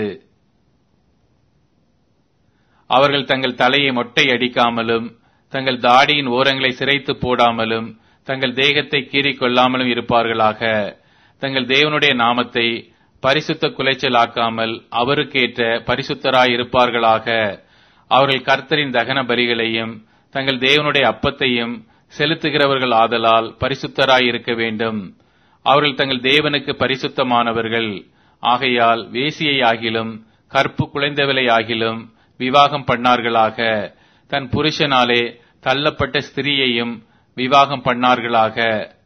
அவர்கள் தங்கள் தலையை மொட்டை அடிக்காமலும் தங்கள் தாடியின் ஓரங்களை சிரைத்து போடாமலும் தங்கள் தேகத்தை கீறிக் கொள்ளாமலும் இருப்பார்களாக தங்கள் தேவனுடைய நாமத்தை பரிசுத்த குலைச்சலாக்காமல் அவருக்கேற்ற பரிசுத்தராய் இருப்பார்களாக அவர்கள் கர்த்தரின் தகன பலிகளையும் தங்கள் தேவனுடைய அப்பத்தையும் செலுத்துகிறவர்கள் ஆதலால் பரிசுத்தராய் இருக்க வேண்டும் அவர்கள் தங்கள் தேவனுக்கு பரிசுத்தமானவர்கள் ஆகையால் வேசியை ஆகிலும் கற்பு குலைந்தவளை ஆகிலும் விவாகம் பண்ணார்களாக தன் புருஷனாலே தள்ளப்பட்ட ஸ்திரீயையும் விவாகம் பண்ணார்களாக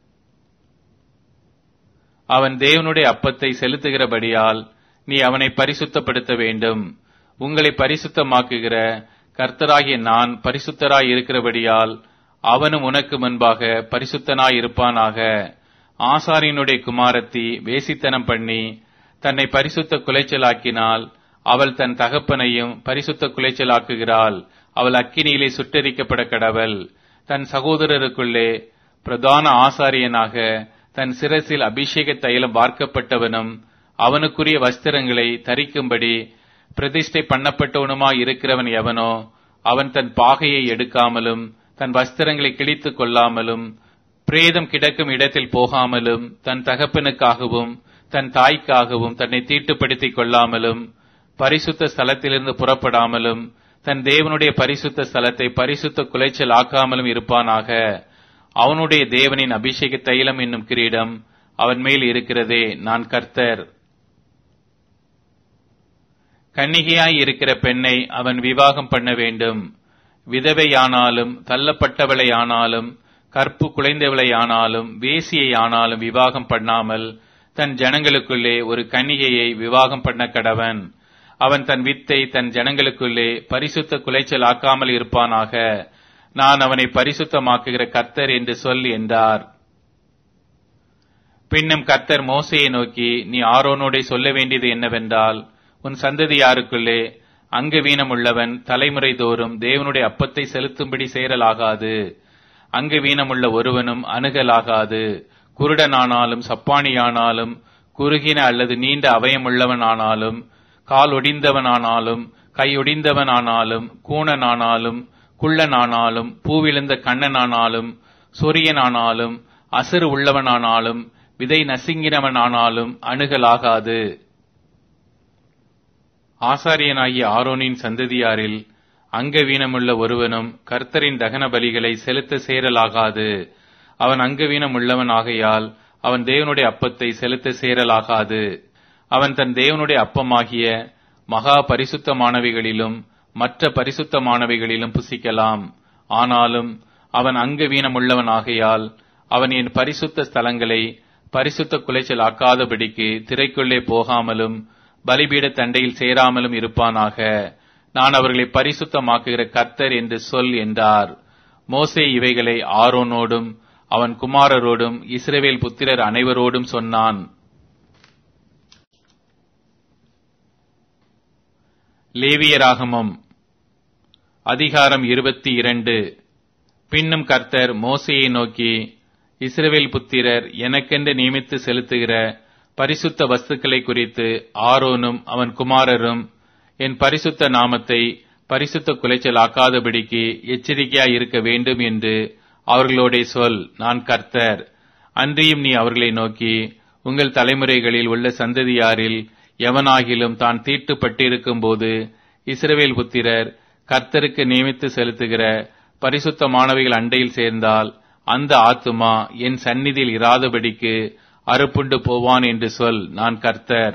அவன் தேவனுடைய அப்பத்தை செலுத்துகிறபடியால் நீ அவனை பரிசுத்தப்படுத்த வேண்டும் உங்களை பரிசுத்தமாக்குகிற கர்த்தராகிய நான் பரிசுத்தராய் இருக்கிறபடியால் அவனும் உனக்கு முன்பாக பரிசுத்தனாய் இருப்பானாக ஆசாரியனுடைய குமாரத்தி வேசித்தனம் பண்ணி தன்னை பரிசுத்த குலைச்சலாக்கினால் அவள் தன் தகப்பனையும் பரிசுத்த குலைச்சலாக்குகிறாள் அவள் அக்கினியிலே சுட்டரிக்கப்பட கடவள் தன் சகோதரருக்குள்ளே பிரதான ஆசாரியனாக தன் சிரசில் அபிஷேக தைலம் வார்க்கப்பட்டவனும் அவனுக்குரிய வஸ்திரங்களை தரிக்கும்படி பிரதிஷ்டை பண்ணப்பட்டவனுமாய் இருக்கிறவன் எவனோ அவன் தன் பாகையை எடுக்காமலும் தன் வஸ்திரங்களை கிழித்துக் கொள்ளாமலும் பிரேதம் கிடக்கும் இடத்தில் போகாமலும் தன் தகப்பனுக்காகவும் தன் தாய்க்காகவும் தன்னை தீட்டுப்படுத்திக் கொள்ளாமலும் பரிசுத்த ஸ்தலத்திலிருந்து புறப்படாமலும் தன் தேவனுடைய பரிசுத்த ஸ்தலத்தை பரிசுத்த குலைச்சல் ஆக்காமலும் இருப்பானாக அவனுடைய தேவனின் அபிஷேக தைலம் என்னும் கிரீடம் அவன் மேல் இருக்கிறதே நான் கர்த்தர் கன்னிகையாய் இருக்கிற பெண்ணை அவன் விவாகம் பண்ண வேண்டும் விதவையானாலும் தள்ளப்பட்டவளையானாலும் கற்பு குலைந்தவளையானாலும் வேசியை ஆனாலும் விவாகம் பண்ணாமல் தன் ஜனங்களுக்குள்ளே ஒரு கன்னிகையை விவாகம் பண்ண கடவன் அவன் தன் வித்தை தன் ஜனங்களுக்குள்ளே பரிசுத்த குலைச்சல் ஆக்காமல் இருப்பானாக நான் அவனை பரிசுத்தமாக்குகிற கர்த்தர் என்று சொல் என்றார் பின்னும் கர்த்தர் மோசையை நோக்கி நீ ஆரோனோடே சொல்ல வேண்டியது என்னவென்றால் உன் சந்ததியாருக்குள்ளே அங்கு வீணமுள்ளவன் தலைமுறை தோறும் தேவனுடைய அப்பத்தை செலுத்தும்படி சேரலாகாது அங்கு வீணமுள்ள ஒருவனும் அணுகலாகாது குருடனானாலும் சப்பானியானாலும் குறுகின அல்லது நீண்ட அவயமுள்ளவன் ஆனாலும் கால் ஒடிந்தவனானாலும் கை ஒடிந்தவனானாலும் கூணனானாலும் குள்ளனானாலும் பூவிழுந்த கண்ணனானாலும் சொரியனானாலும் அசுறு உள்ளவனானாலும் விதை நசுங்கினவனானாலும் அணுகலாகாது ஆசாரியனாகிய ஆரோனின் சந்ததியாரில் அங்கவீனமுள்ள ஒருவனும் கர்த்தரின் தகன பலிகளை செலுத்த சேரலாகாது அவன் அங்கவீனம் உள்ளவன் ஆகையால் அவன் தேவனுடைய அப்பத்தை செலுத்த சேரலாகாது அவன் தன் தேவனுடைய அப்பமாகிய மகா பரிசுத்தமானவைகளிலும் மற்ற பரிசுத்தமானவைகளிலும் புசிக்கலாம் ஆனாலும் அவன் அங்கவீனமுள்ளவன் ஆகையால் அவன் என் பரிசுத்த ஸ்தலங்களை பரிசுத்த குலைச்சல் ஆக்காதபடிக்கு திரைக்குள்ளே போகாமலும் பலிபீட தண்டையில் சேராமலும் இருப்பானாக நான் அவர்களை பரிசுத்தமாக்குகிற கர்த்தர் என்று சொல் என்றார் மோசே இவைகளை ஆரோனோடும் அவன் குமாரரோடும் இஸ்ரவேல் புத்திரர் அனைவரோடும் சொன்னான் லேவியராகமம் அதிகாரம் இருபத்தி இரண்டு பின்னும் கர்த்தர் மோசையை நோக்கி இஸ்ரவேல் புத்திரர் எனக்கென்று நியமித்து செலுத்துகிற பரிசுத்த வஸ்துக்களை குறித்து ஆரோனும் அவன் குமாரரும் என் பரிசுத்த நாமத்தை பரிசுத்த குலைச்சல் ஆக்காதபடிக்கு எச்சரிக்கையாய் இருக்க வேண்டும் என்று அவர்களோடே சொல் நான் கர்த்தர் அன்றியும் நீ அவர்களை நோக்கி உங்கள் தலைமுறைகளில் உள்ள சந்ததியாரில் எவனாகிலும் தான் தீட்டுப்பட்டிருக்கும் போது இஸ்ரவேல் புத்திரர் கர்த்தருக்கு நியமித்து செலுத்துகிற பரிசுத்தமானவைகள் அண்டையில் சேர்ந்தால் அந்த ஆத்துமா என் சந்நிதியில் இராதபடிக்கு அறுப்புண்டு போவான் என்று சொல் நான் கர்த்தர்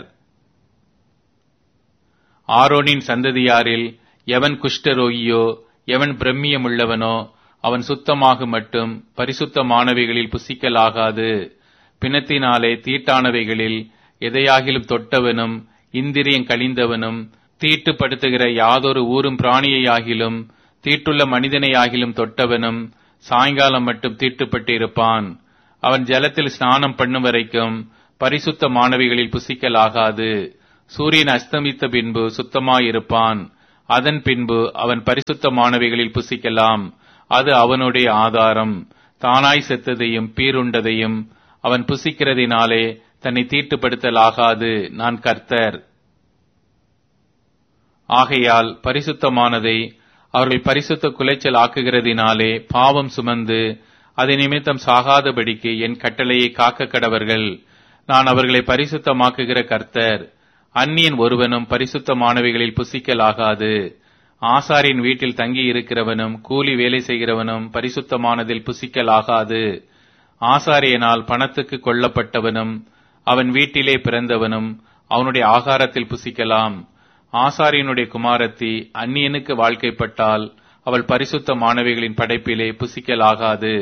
ஆரோனின் சந்ததியாரில் எவன் குஷ்டரோகியோ எவன் பிரம்மியம் உள்ளவனோ அவன் சுத்தமாக மட்டும் பரிசுத்தமானவைகளில் புசிக்கலாகாது பிணத்தினாலே தீட்டானவைகளில் எதையாகிலும் தொட்டவனும் இந்திரியம் கழிந்தவனும் தீட்டுப்படுத்துகிற யாதொரு ஊரும் பிராணியையாகிலும் தீட்டுள்ள மனிதனையாகிலும் தொட்டவனும் சாயங்காலம் மட்டும் தீட்டுப்பட்டிருப்பான் அவன் ஜலத்தில் ஸ்நானம் பண்ணும் வரைக்கும் பரிசுத்த மாணவிகளில் புசிக்கலாகாது சூரியன் அஸ்தமித்த பின்பு சுத்தமாயிருப்பான் அதன் பின்பு அவன் பரிசுத்தமானவைகளில் புசிக்கலாம் அது அவனுடைய ஆதாரம் தானாய் செத்ததையும் பீருண்டதையும் அவன் புசிக்கிறதினாலே தன்னை தீட்டுப்படுத்தலாகாது நான் கர்த்தர் ஆகையால் பரிசுத்தமானதை அவர்கள் பரிசுத்த குலைச்சல் ஆக்குகிறதினாலே பாவம் சுமந்து அதை நிமித்தம் சாகாதபடிக்கு என் கட்டளையை காக்க கடவர்கள் நான் அவர்களை பரிசுத்தமாக்குகிற கர்த்தர் அந்நியன் ஒருவனும் பரிசுத்தமானவைகளில் புசிக்கலாகாது ஆசாரின் வீட்டில் தங்கி இருக்கிறவனும் கூலி வேலை செய்கிறவனும் பரிசுத்தமானதில் புசிக்கலாகாது ஆசாரியனால் பணத்துக்கு கொல்லப்பட்டவனும் அவன் வீட்டிலே பிறந்தவனும் அவனுடைய ஆகாரத்தில் புசிக்கலாம் ஆசாரியனுடைய குமாரத்தி அந்நியனுக்கு வாழ்க்கைப்பட்டால் அவள் பரிசுத்த மாணவிகளின் படைப்பிலே புசிக்கலாகாது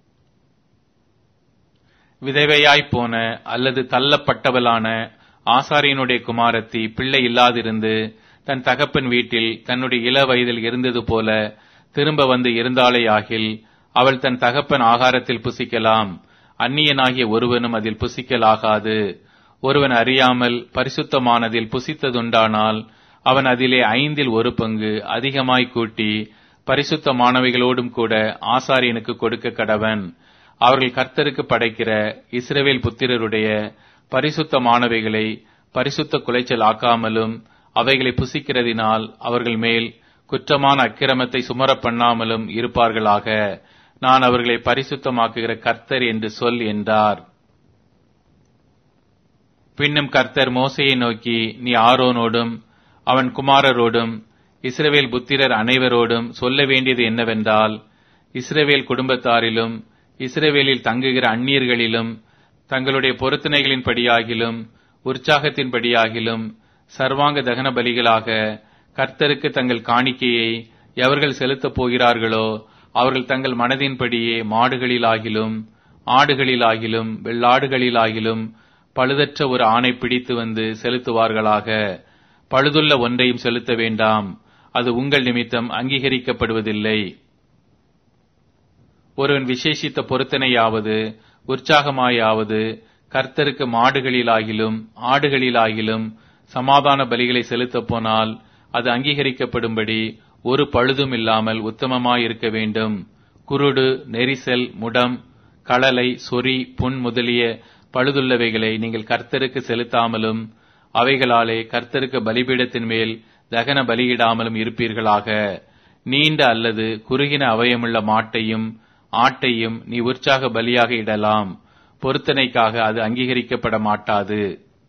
விதவையாய்ப் போன அல்லது தள்ளப்பட்டவளான ஆசாரியனுடைய குமாரத்தி பிள்ளை இல்லாதிருந்து தன் தகப்பன் வீட்டில் தன்னுடைய இள வயதில் இருந்தது போல திரும்ப வந்து இருந்தாளேயாகில் அவள் தன் தகப்பன் ஆகாரத்தில் புசிக்கலாம் அந்நியனாகிய ஒருவனும் அதில் புசிக்கலாகாது ஒருவன் அறியாமல் பரிசுத்தமானதில் புசித்ததுண்டானால் அவன் அதிலே ஐந்தில் ஒரு பங்கு அதிகமாய் கூட்டி பரிசுத்தமானவைகளோடும் கூட ஆசாரியனுக்கு கொடுக்க கடவன் அவர்கள் கர்த்தருக்கு படைக்கிற இஸ்ரவேல் புத்திரருடைய பரிசுத்தமானவைகளை பரிசுத்த குலைச்சல் ஆக்காமலும் அவைகளை புசிக்கிறதினால் அவர்கள் மேல் குற்றமான அக்கிரமத்தை சுமர பண்ணாமலும் இருப்பார்களாக நான் அவர்களை பரிசுத்தமாக்குகிற கர்த்தர் என்று சொல் என்றார் பின்னும் கர்த்தர் மோசையை நோக்கி நீ ஆரோனோடும் அவன் குமாரரோடும் இஸ்ரவேல் புத்திரர் அனைவரோடும் சொல்ல வேண்டியது என்னவென்றால் இஸ்ரவேல் குடும்பத்தாரிலும் இஸ்ரவேலில் தங்குகிற அந்நியர்களிலும் தங்களுடைய பொருத்தனைகளின்படியாகிலும் உற்சாகத்தின்படியாகிலும் சர்வாங்க தகன பலிகளாக கர்த்தருக்கு தங்கள் காணிக்கையை எவர்கள் செலுத்தப் போகிறார்களோ அவர்கள் தங்கள் மனதின்படியே மாடுகளிலாகிலும் ஆடுகளிலாகிலும் வெள்ளாடுகளிலாகிலும் பழுதற்ற ஒரு ஆணை பிடித்து வந்து செலுத்துவார்களாக பழுதுள்ள ஒன்றையும் செலுத்த வேண்டாம் அது உங்கள் நிமித்தம் அங்கீகரிக்கப்படுவதில்லை ஒருவன் விசேஷித்த பொருத்தனையாவது உற்சாகமாயாவது கர்த்தருக்கு மாடுகளிலாகிலும் ஆடுகளிலாகிலும் சமாதான பலிகளை செலுத்தப் போனால் அது அங்கீகரிக்கப்படும்படி ஒரு பழுதும் இல்லாமல் உத்தமமாயிருக்க வேண்டும் குருடு நெரிசல் முடம் களலை சொறி புண் முதலிய பழுதுள்ளவைகளை நீங்கள் கர்த்தருக்கு செலுத்தாமலும் அவைகளாலே கர்த்தருக்கு பலிபீடத்தின் மேல் தகன பலியிடாமலும் இருப்பீர்களாக நீண்ட அல்லது குறுகின அவயமுள்ள மாட்டையும் ஆட்டையும் நீ உற்சாக பலியாக இடலாம் பொருத்தனைக்காக அது அங்கீகரிக்கப்பட மாட்டாது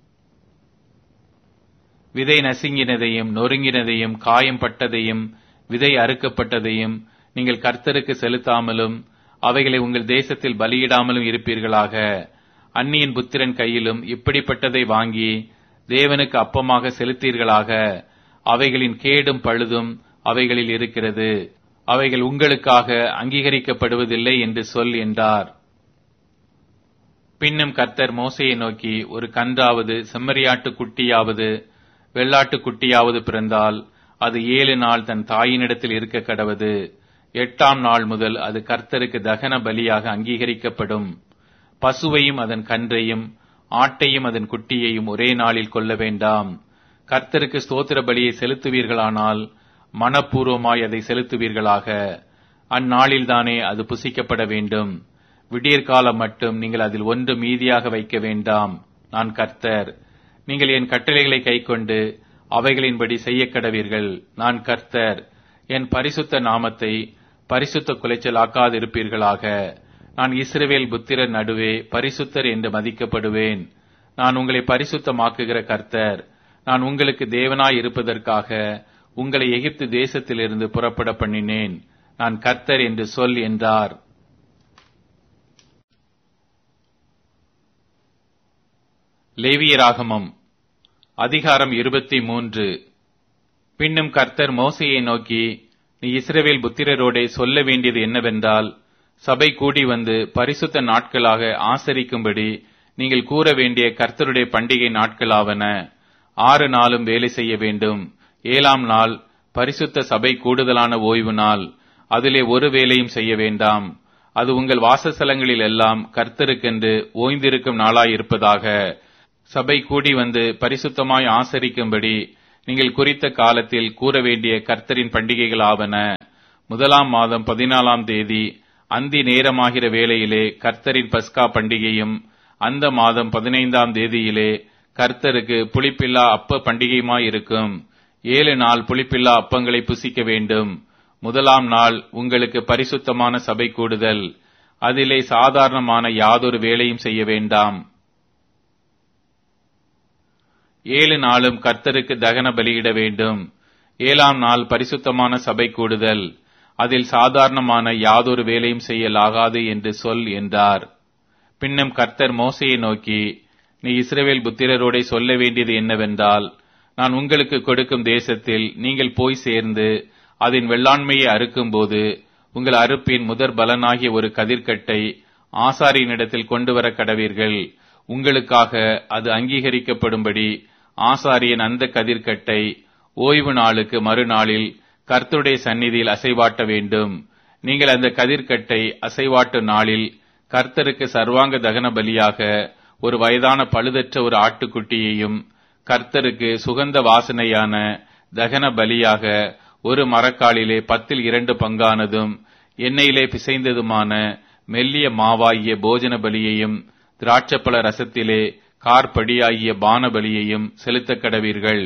விதை நசுங்கினதையும் நொறுங்கினதையும் காயம் பட்டதையும் விதை அறுக்கப்பட்டதையும் நீங்கள் கர்த்தருக்கு செலுத்தாமலும் அவைகளை உங்கள் தேசத்தில் பலியிடாமலும் இருப்பீர்களாக அந்நியன் புத்திரன் கையிலும் இப்படிப்பட்டதை வாங்கி தேவனுக்கு அப்பமாக செலுத்தீர்களாக அவைகளின் கேடும் பழுதும் அவைகளில் இருக்கிறது அவைகள் உங்களுக்காக அங்கீகரிக்கப்படுவதில்லை என்று சொல் என்றார் பின்னும் கர்த்தர் மோசையை நோக்கி ஒரு கன்றாவது செம்மறியாட்டு குட்டியாவது வெள்ளாட்டு குட்டியாவது பிறந்தால் அது ஏழு நாள் தன் தாயினிடத்தில் இருக்க கடவது எட்டாம் நாள் முதல் அது கர்த்தருக்கு தகன பலியாக அங்கீகரிக்கப்படும் பசுவையும் அதன் கன்றையும் ஆட்டையும் அதன் குட்டியையும் ஒரே நாளில் கொள்ள வேண்டாம் கர்த்தருக்கு ஸ்தோத்திர பலியை செலுத்துவீர்களானால் மனப்பூர்வமாய் அதை செலுத்துவீர்களாக அந்நாளில்தானே அது புசிக்கப்பட வேண்டும் விடியற்காலம் மட்டும் நீங்கள் அதில் ஒன்று மீதியாக வைக்க வேண்டாம் நான் கர்த்தர் நீங்கள் என் கட்டளைகளை கைக்கொண்டு அவைகளின்படி செய்ய கடவீர்கள் நான் கர்த்தர் என் பரிசுத்த நாமத்தை பரிசுத்த குலைச்சலாக்காதிருப்பீர்களாக நான் இஸ்ரவேல் புத்திரர் நடுவே பரிசுத்தர் என்று மதிக்கப்படுவேன் நான் உங்களை பரிசுத்தமாக்குகிற கர்த்தர் நான் உங்களுக்கு தேவனாய் இருப்பதற்காக உங்களை எகிப்து தேசத்திலிருந்து புறப்பட பண்ணினேன் நான் கர்த்தர் என்று சொல் என்றார் லேவியராகமம் அதிகாரம் இருபத்தி மூன்று பின்னும் கர்த்தர் மோசையை நோக்கி நீ இஸ்ரவேல் புத்திரரோடே சொல்ல வேண்டியது என்னவென்றால் சபை கூடி வந்து பரிசுத்த நாட்களாக ஆசரிக்கும்படி நீங்கள் கூற வேண்டிய கர்த்தருடைய பண்டிகை நாட்களாவன ஆறு நாளும் வேலை செய்ய வேண்டும் ஏழாம் நாள் பரிசுத்த சபை கூடுதலான ஓய்வு நாள் அதிலே ஒரு வேலையும் செய்ய வேண்டாம் அது உங்கள் வாசஸ்தலங்களில் எல்லாம் கர்த்தருக்கென்று ஓய்ந்திருக்கும் நாளாயிருப்பதாக சபை கூடி வந்து பரிசுத்தமாய் ஆசரிக்கும்படி நீங்கள் குறித்த காலத்தில் கூற வேண்டிய கர்த்தரின் பண்டிகைகள் ஆவன முதலாம் மாதம் பதினாலாம் தேதி அந்தி நேரமாகிற வேளையிலே கர்த்தரின் பஸ்கா பண்டிகையும் அந்த மாதம் பதினைந்தாம் தேதியிலே கர்த்தருக்கு புளிப்பில்லா அப்ப பண்டிகையுமாயிருக்கும் ஏழு நாள் புளிப்பில்லா அப்பங்களை புசிக்க வேண்டும் முதலாம் நாள் உங்களுக்கு பரிசுத்தமான சபை கூடுதல் அதிலே சாதாரணமான யாதொரு வேலையும் செய்ய வேண்டாம் ஏழு நாளும் கர்த்தருக்கு தகன பலியிட வேண்டும் ஏழாம் நாள் பரிசுத்தமான சபை கூடுதல் அதில் சாதாரணமான யாதொரு வேலையும் செய்யலாகாது என்று சொல் என்றார் பின்னும் கர்த்தர் மோசையை நோக்கி நீ இஸ்ரவேல் புத்திரரோடே சொல்ல வேண்டியது என்னவென்றால் நான் உங்களுக்கு கொடுக்கும் தேசத்தில் நீங்கள் போய் சேர்ந்து அதன் வெள்ளாண்மையை அறுக்கும்போது உங்கள் அறுப்பின் முதற் பலனாகிய ஒரு கதிர்க்கட்டை ஆசாரியனிடத்தில் கொண்டு வர கடவீர்கள் உங்களுக்காக அது அங்கீகரிக்கப்படும்படி ஆசாரியன் அந்த கதிர்க்கட்டை ஓய்வு நாளுக்கு மறுநாளில் கர்த்தருடைய சந்நிதியில் அசைவாட்ட வேண்டும் நீங்கள் அந்த கதிர்க்கட்டை அசைவாட்டு நாளில் கர்த்தருக்கு சர்வாங்க தகன பலியாக ஒரு வயதான பழுதற்ற ஒரு ஆட்டுக்குட்டியையும் கர்த்தருக்கு சுகந்த வாசனையான தகன பலியாக ஒரு மரக்காலிலே பத்தில் இரண்டு பங்கானதும் எண்ணெயிலே பிசைந்ததுமான மெல்லிய மாவாகிய போஜன பலியையும் திராட்சப்பழ ரசத்திலே கார்படியாகிய பான பலியையும் செலுத்தக் கடவீர்கள்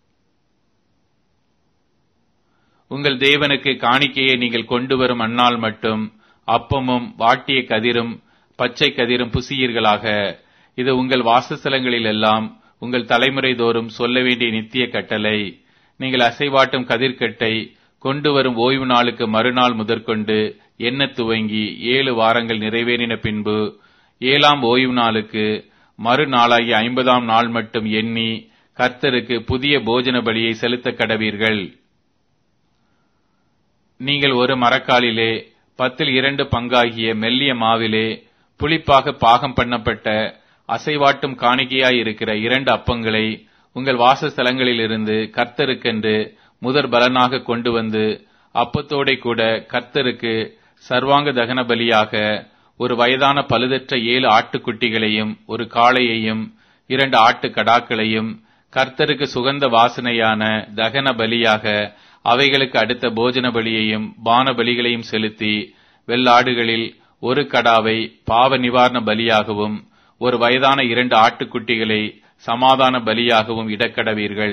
உங்கள் தேவனுக்கு காணிக்கையை நீங்கள் கொண்டு வரும் அந்நாள் மட்டும் அப்பமும் வாட்டிய கதிரும் பச்சை கதிரும் புசியீர்களாக இது உங்கள் வாசஸ்தலங்களில் எல்லாம் உங்கள் தலைமுறை தோறும் சொல்ல வேண்டிய நித்திய கட்டளை நீங்கள் அசைவாட்டும் கதிர்க்கட்டை கொண்டு வரும் ஓய்வு நாளுக்கு மறுநாள் முதற்கொண்டு எண்ண துவங்கி ஏழு வாரங்கள் நிறைவேறின பின்பு ஏழாம் ஓய்வு நாளுக்கு மறுநாளாகிய ஐம்பதாம் நாள் மட்டும் எண்ணி கர்த்தருக்கு புதிய போஜன பலியை செலுத்த கடவீர்கள் நீங்கள் ஒரு மரக்காலிலே பத்தில் இரண்டு பங்காகிய மெல்லிய மாவிலே புளிப்பாக பாகம் பண்ணப்பட்ட அசைவாட்டும் காணிக்கையாயிருக்கிற இரண்டு அப்பங்களை உங்கள் வாசஸ்தலங்களிலிருந்து கர்த்தருக்கென்று முதற் பலனாக கொண்டு வந்து அப்பத்தோடே கூட கர்த்தருக்கு சர்வாங்க தகன பலியாக ஒரு வயதான பழுதற்ற ஏழு ஆட்டுக்குட்டிகளையும் ஒரு காளையையும் இரண்டு ஆட்டு கடாக்களையும் கர்த்தருக்கு சுகந்த வாசனையான தகன பலியாக அவைகளுக்கு அடுத்த போஜன பலியையும் பான பலிகளையும் செலுத்தி வெள்ளாடுகளில் ஒரு கடாவை பாவ நிவாரண பலியாகவும் ஒரு வயதான இரண்டு ஆட்டுக்குட்டிகளை சமாதான பலியாகவும் இடக்கடவீர்கள்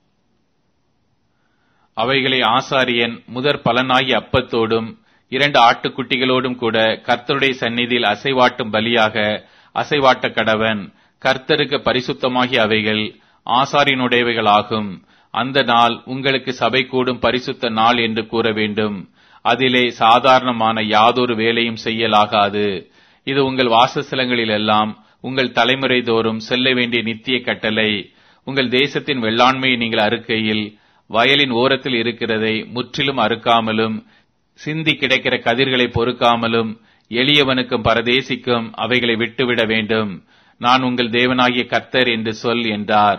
அவைகளை ஆசாரியன் முதற் பலனாகி அப்பத்தோடும் இரண்டு ஆட்டுக்குட்டிகளோடும் கூட கர்த்தருடைய சந்நிதியில் அசைவாட்டும் பலியாக அசைவாட்ட கடவன் கர்த்தருக்கு பரிசுத்தமாகிய அவைகள் ஆசாரியனுடையவைகளாகும் அந்த நாள் உங்களுக்கு சபை கூடும் பரிசுத்த நாள் என்று கூற வேண்டும் அதிலே சாதாரணமான யாதொரு வேலையும் செய்யலாகாது இது உங்கள் வாசஸ்தலங்களில் எல்லாம் உங்கள் தலைமுறை தோறும் செல்ல வேண்டிய நித்திய கட்டளை உங்கள் தேசத்தின் வெள்ளாண்மையை நீங்கள் அறுக்கையில் வயலின் ஓரத்தில் இருக்கிறதை முற்றிலும் அறுக்காமலும் சிந்தி கிடைக்கிற கதிர்களை பொறுக்காமலும் எளியவனுக்கும் பரதேசிக்கும் அவைகளை விட்டுவிட வேண்டும் நான் உங்கள் தேவனாகிய கர்த்தர் என்று சொல் என்றார்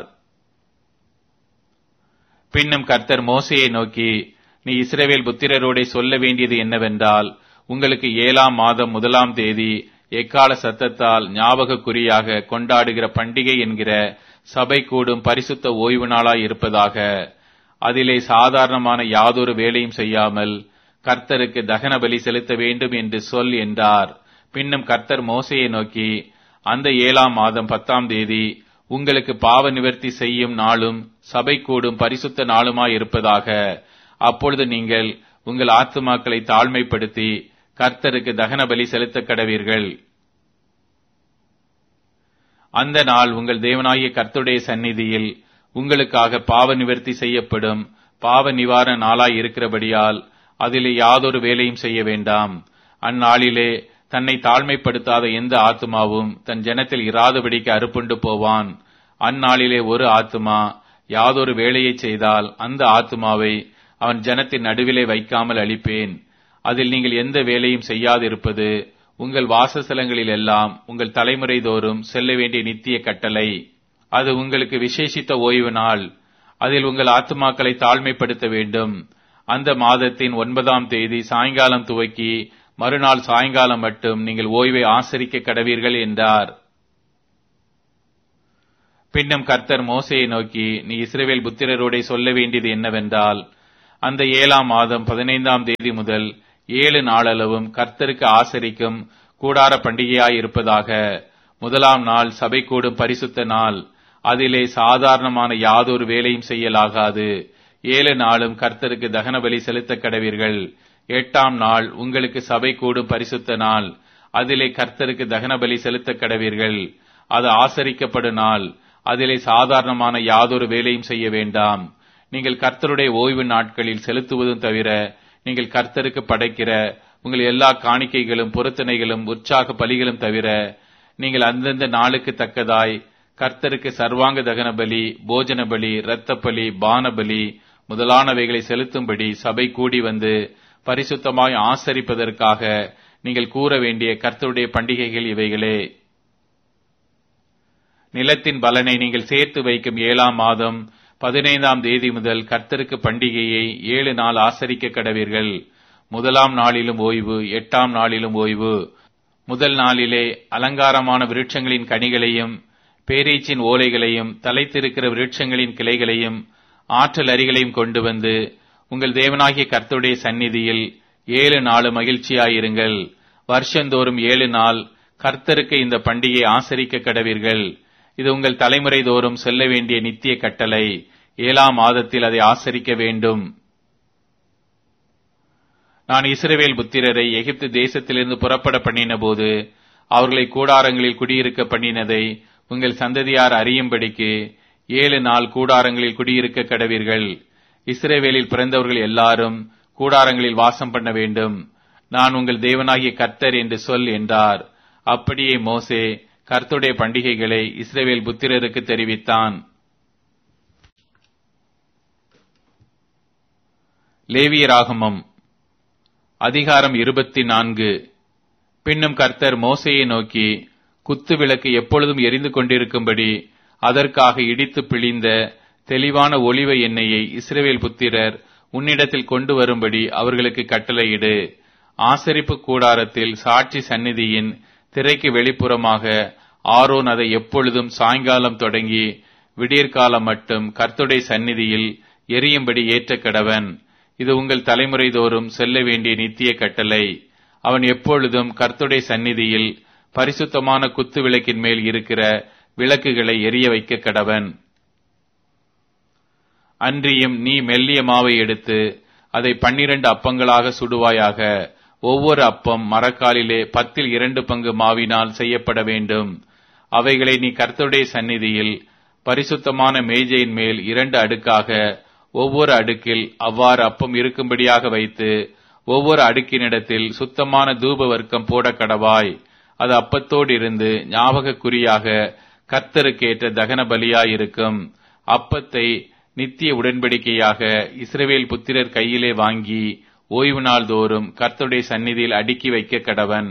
பின்னும் கர்த்தர் மோசையை நோக்கி நீ இஸ்ரவேல் புத்திரரோடே சொல்ல வேண்டியது என்னவென்றால் உங்களுக்கு ஏழாம் மாதம் முதலாம் தேதி எக்கால சத்தத்தால் ஞாபக குறியாக கொண்டாடுகிற பண்டிகை என்கிற சபை கூடும் பரிசுத்த ஓய்வு நாளாய் இருப்பதாக அதிலே சாதாரணமான யாதொரு வேலையும் செய்யாமல் கர்த்தருக்கு தகன பலி செலுத்த வேண்டும் என்று சொல் என்றார் பின்னும் கர்த்தர் மோசையை நோக்கி அந்த ஏழாம் மாதம் பத்தாம் தேதி உங்களுக்கு பாவ நிவர்த்தி செய்யும் நாளும் சபை கூடும் பரிசுத்த நாளுமாய் இருப்பதாக அப்பொழுது நீங்கள் உங்கள் ஆத்துமாக்களை தாழ்மைப்படுத்தி கர்த்தருக்கு தகன பலி செலுத்த கடவீர்கள் அந்த நாள் உங்கள் தேவனாகிய கர்த்தருடைய சந்நிதியில் உங்களுக்காக பாவ நிவர்த்தி செய்யப்படும் பாவ நிவாரண நாளாய் இருக்கிறபடியால் அதிலே யாதொரு வேலையும் செய்ய வேண்டாம் அந்நாளிலே தன்னை தாழ்மைப்படுத்தாத எந்த ஆத்துமாவும் தன் ஜனத்தில் இராதபடிக்கு அறுப்புண்டு போவான் அந்நாளிலே ஒரு ஆத்துமா யாதொரு வேலையை செய்தால் அந்த ஆத்துமாவை அவன் ஜனத்தின் நடுவிலே வைக்காமல் அழிப்பேன் அதில் நீங்கள் எந்த வேலையும் செய்யாதிருப்பது உங்கள் வாசஸ்தலங்களில் எல்லாம் உங்கள் தலைமுறை தோறும் செல்ல வேண்டிய நித்திய கட்டளை அது உங்களுக்கு விசேஷித்த ஓய்வு நாள் அதில் உங்கள் ஆத்துமாக்களை தாழ்மைப்படுத்த வேண்டும் அந்த மாதத்தின் ஒன்பதாம் தேதி சாயங்காலம் துவக்கி மறுநாள் சாயங்காலம் மட்டும் நீங்கள் ஓய்வை ஆசரிக்க கடவீர்கள் என்றார் பின்னும் கர்த்தர் மோசையை நோக்கி நீ இஸ்ரவேல் புத்திரரோடே சொல்ல வேண்டியது என்னவென்றால் அந்த ஏழாம் மாதம் பதினைந்தாம் தேதி முதல் ஏழு நாளளவும் கர்த்தருக்கு ஆசரிக்கும் கூடார பண்டிகையாயிருப்பதாக முதலாம் நாள் சபை கூடும் பரிசுத்த நாள் அதிலே சாதாரணமான யாதொரு வேலையும் செய்யலாகாது ஏழு நாளும் கர்த்தருக்கு தகன பலி செலுத்த கடவீர்கள் எட்டாம் நாள் உங்களுக்கு சபை கூடும் பரிசுத்த நாள் அதிலே கர்த்தருக்கு தகன பலி செலுத்த கடவீர்கள் அது ஆசரிக்கப்படும் நாள் அதிலே சாதாரணமான யாதொரு வேலையும் செய்ய வேண்டாம் நீங்கள் கர்த்தருடைய ஓய்வு நாட்களில் செலுத்துவதும் தவிர நீங்கள் கர்த்தருக்கு படைக்கிற உங்கள் எல்லா காணிக்கைகளும் பொருத்தனைகளும் உற்சாக பலிகளும் தவிர நீங்கள் அந்தந்த நாளுக்கு தக்கதாய் கர்த்தருக்கு சர்வாங்க தகன பலி போஜன பலி இரத்த பலி பான பலி முதலானவைகளை செலுத்தும்படி சபை கூடி வந்து பரிசுத்தமாய் ஆசரிப்பதற்காக நீங்கள் கூற வேண்டிய கர்த்தருடைய பண்டிகைகள் இவைகளே நிலத்தின் பலனை நீங்கள் சேர்த்து வைக்கும் ஏழாம் மாதம் பதினைந்தாம் தேதி முதல் கர்த்தருக்கு பண்டிகையை ஏழு நாள் ஆசரிக்க கடவீர்கள் முதலாம் நாளிலும் ஓய்வு எட்டாம் நாளிலும் ஓய்வு முதல் நாளிலே அலங்காரமான விருட்சங்களின் கனிகளையும் பேரீச்சின் ஓலைகளையும் தலைத்திருக்கிற விருட்சங்களின் கிளைகளையும் ஆற்றல் அரிகளையும் கொண்டு வந்து உங்கள் தேவனாகிய கர்த்தருடைய சந்நிதியில் ஏழு நாள் மகிழ்ச்சியாயிருங்கள் வருஷந்தோறும் ஏழு நாள் கர்த்தருக்கு இந்த பண்டிகை ஆசரிக்க கடவீர்கள் இது உங்கள் தலைமுறை தோறும் செல்ல வேண்டிய நித்திய கட்டளை ஏழாம் மாதத்தில் அதை ஆசரிக்க வேண்டும் நான் இஸ்ரவேல் புத்திரரை எகிப்து தேசத்திலிருந்து புறப்பட பண்ணின போது அவர்களை கூடாரங்களில் குடியிருக்க பண்ணினதை உங்கள் சந்ததியார் அறியும்படிக்கு ஏழு நாள் கூடாரங்களில் குடியிருக்க கடவீர்கள் இஸ்ரேவேலில் பிறந்தவர்கள் எல்லாரும் கூடாரங்களில் வாசம் பண்ண வேண்டும் நான் உங்கள் தேவனாகிய கர்த்தர் என்று சொல் என்றார் அப்படியே மோசே கர்த்துடைய பண்டிகைகளை இஸ்ரேவேல் புத்திரருக்கு தெரிவித்தான் லேவியராகமம் அதிகாரம் இருபத்தி நான்கு பின்னும் கர்த்தர் மோசையை நோக்கி குத்து விளக்கு எப்பொழுதும் எரிந்து கொண்டிருக்கும்படி அதற்காக இடித்து பிழிந்த தெளிவான ஒளிவ எண்ணெயை இஸ்ரவேல் புத்திரர் உன்னிடத்தில் கொண்டு வரும்படி அவர்களுக்கு கட்டளையிடு ஆசரிப்பு கூடாரத்தில் சாட்சி சந்நிதியின் திரைக்கு வெளிப்புறமாக ஆரோன் அதை எப்பொழுதும் சாயங்காலம் தொடங்கி விடியற்காலம் மட்டும் கர்த்துடைய சந்நிதியில் எரியும்படி ஏற்ற கடவன் இது உங்கள் தலைமுறை தோறும் செல்ல வேண்டிய நித்திய கட்டளை அவன் எப்பொழுதும் கர்த்துடைய சந்நிதியில் பரிசுத்தமான குத்து விளக்கின் மேல் இருக்கிற விளக்குகளை எரிய வைக்க கடவன் அன்றியும் நீ மெல்லிய மாவை எடுத்து அதை பன்னிரண்டு அப்பங்களாக சுடுவாயாக ஒவ்வொரு அப்பம் மரக்காலிலே பத்தில் இரண்டு பங்கு மாவினால் செய்யப்பட வேண்டும் அவைகளை நீ கர்த்தருடைய சந்நிதியில் பரிசுத்தமான மேஜையின் மேல் இரண்டு அடுக்காக ஒவ்வொரு அடுக்கில் அவ்வாறு அப்பம் இருக்கும்படியாக வைத்து ஒவ்வொரு அடுக்கினிடத்தில் சுத்தமான தூப வர்க்கம் போட கடவாய் அது அப்பத்தோடு இருந்து ஞாபக குறியாக கர்த்தருக்கேற்ற தகன பலியாயிருக்கும் அப்பத்தை நித்திய உடன்படிக்கையாக இஸ்ரவேல் புத்திரர் கையிலே வாங்கி ஓய்வு நாள் தோறும் கர்த்தருடைய சந்நிதியில் அடுக்கி வைக்க கடவன்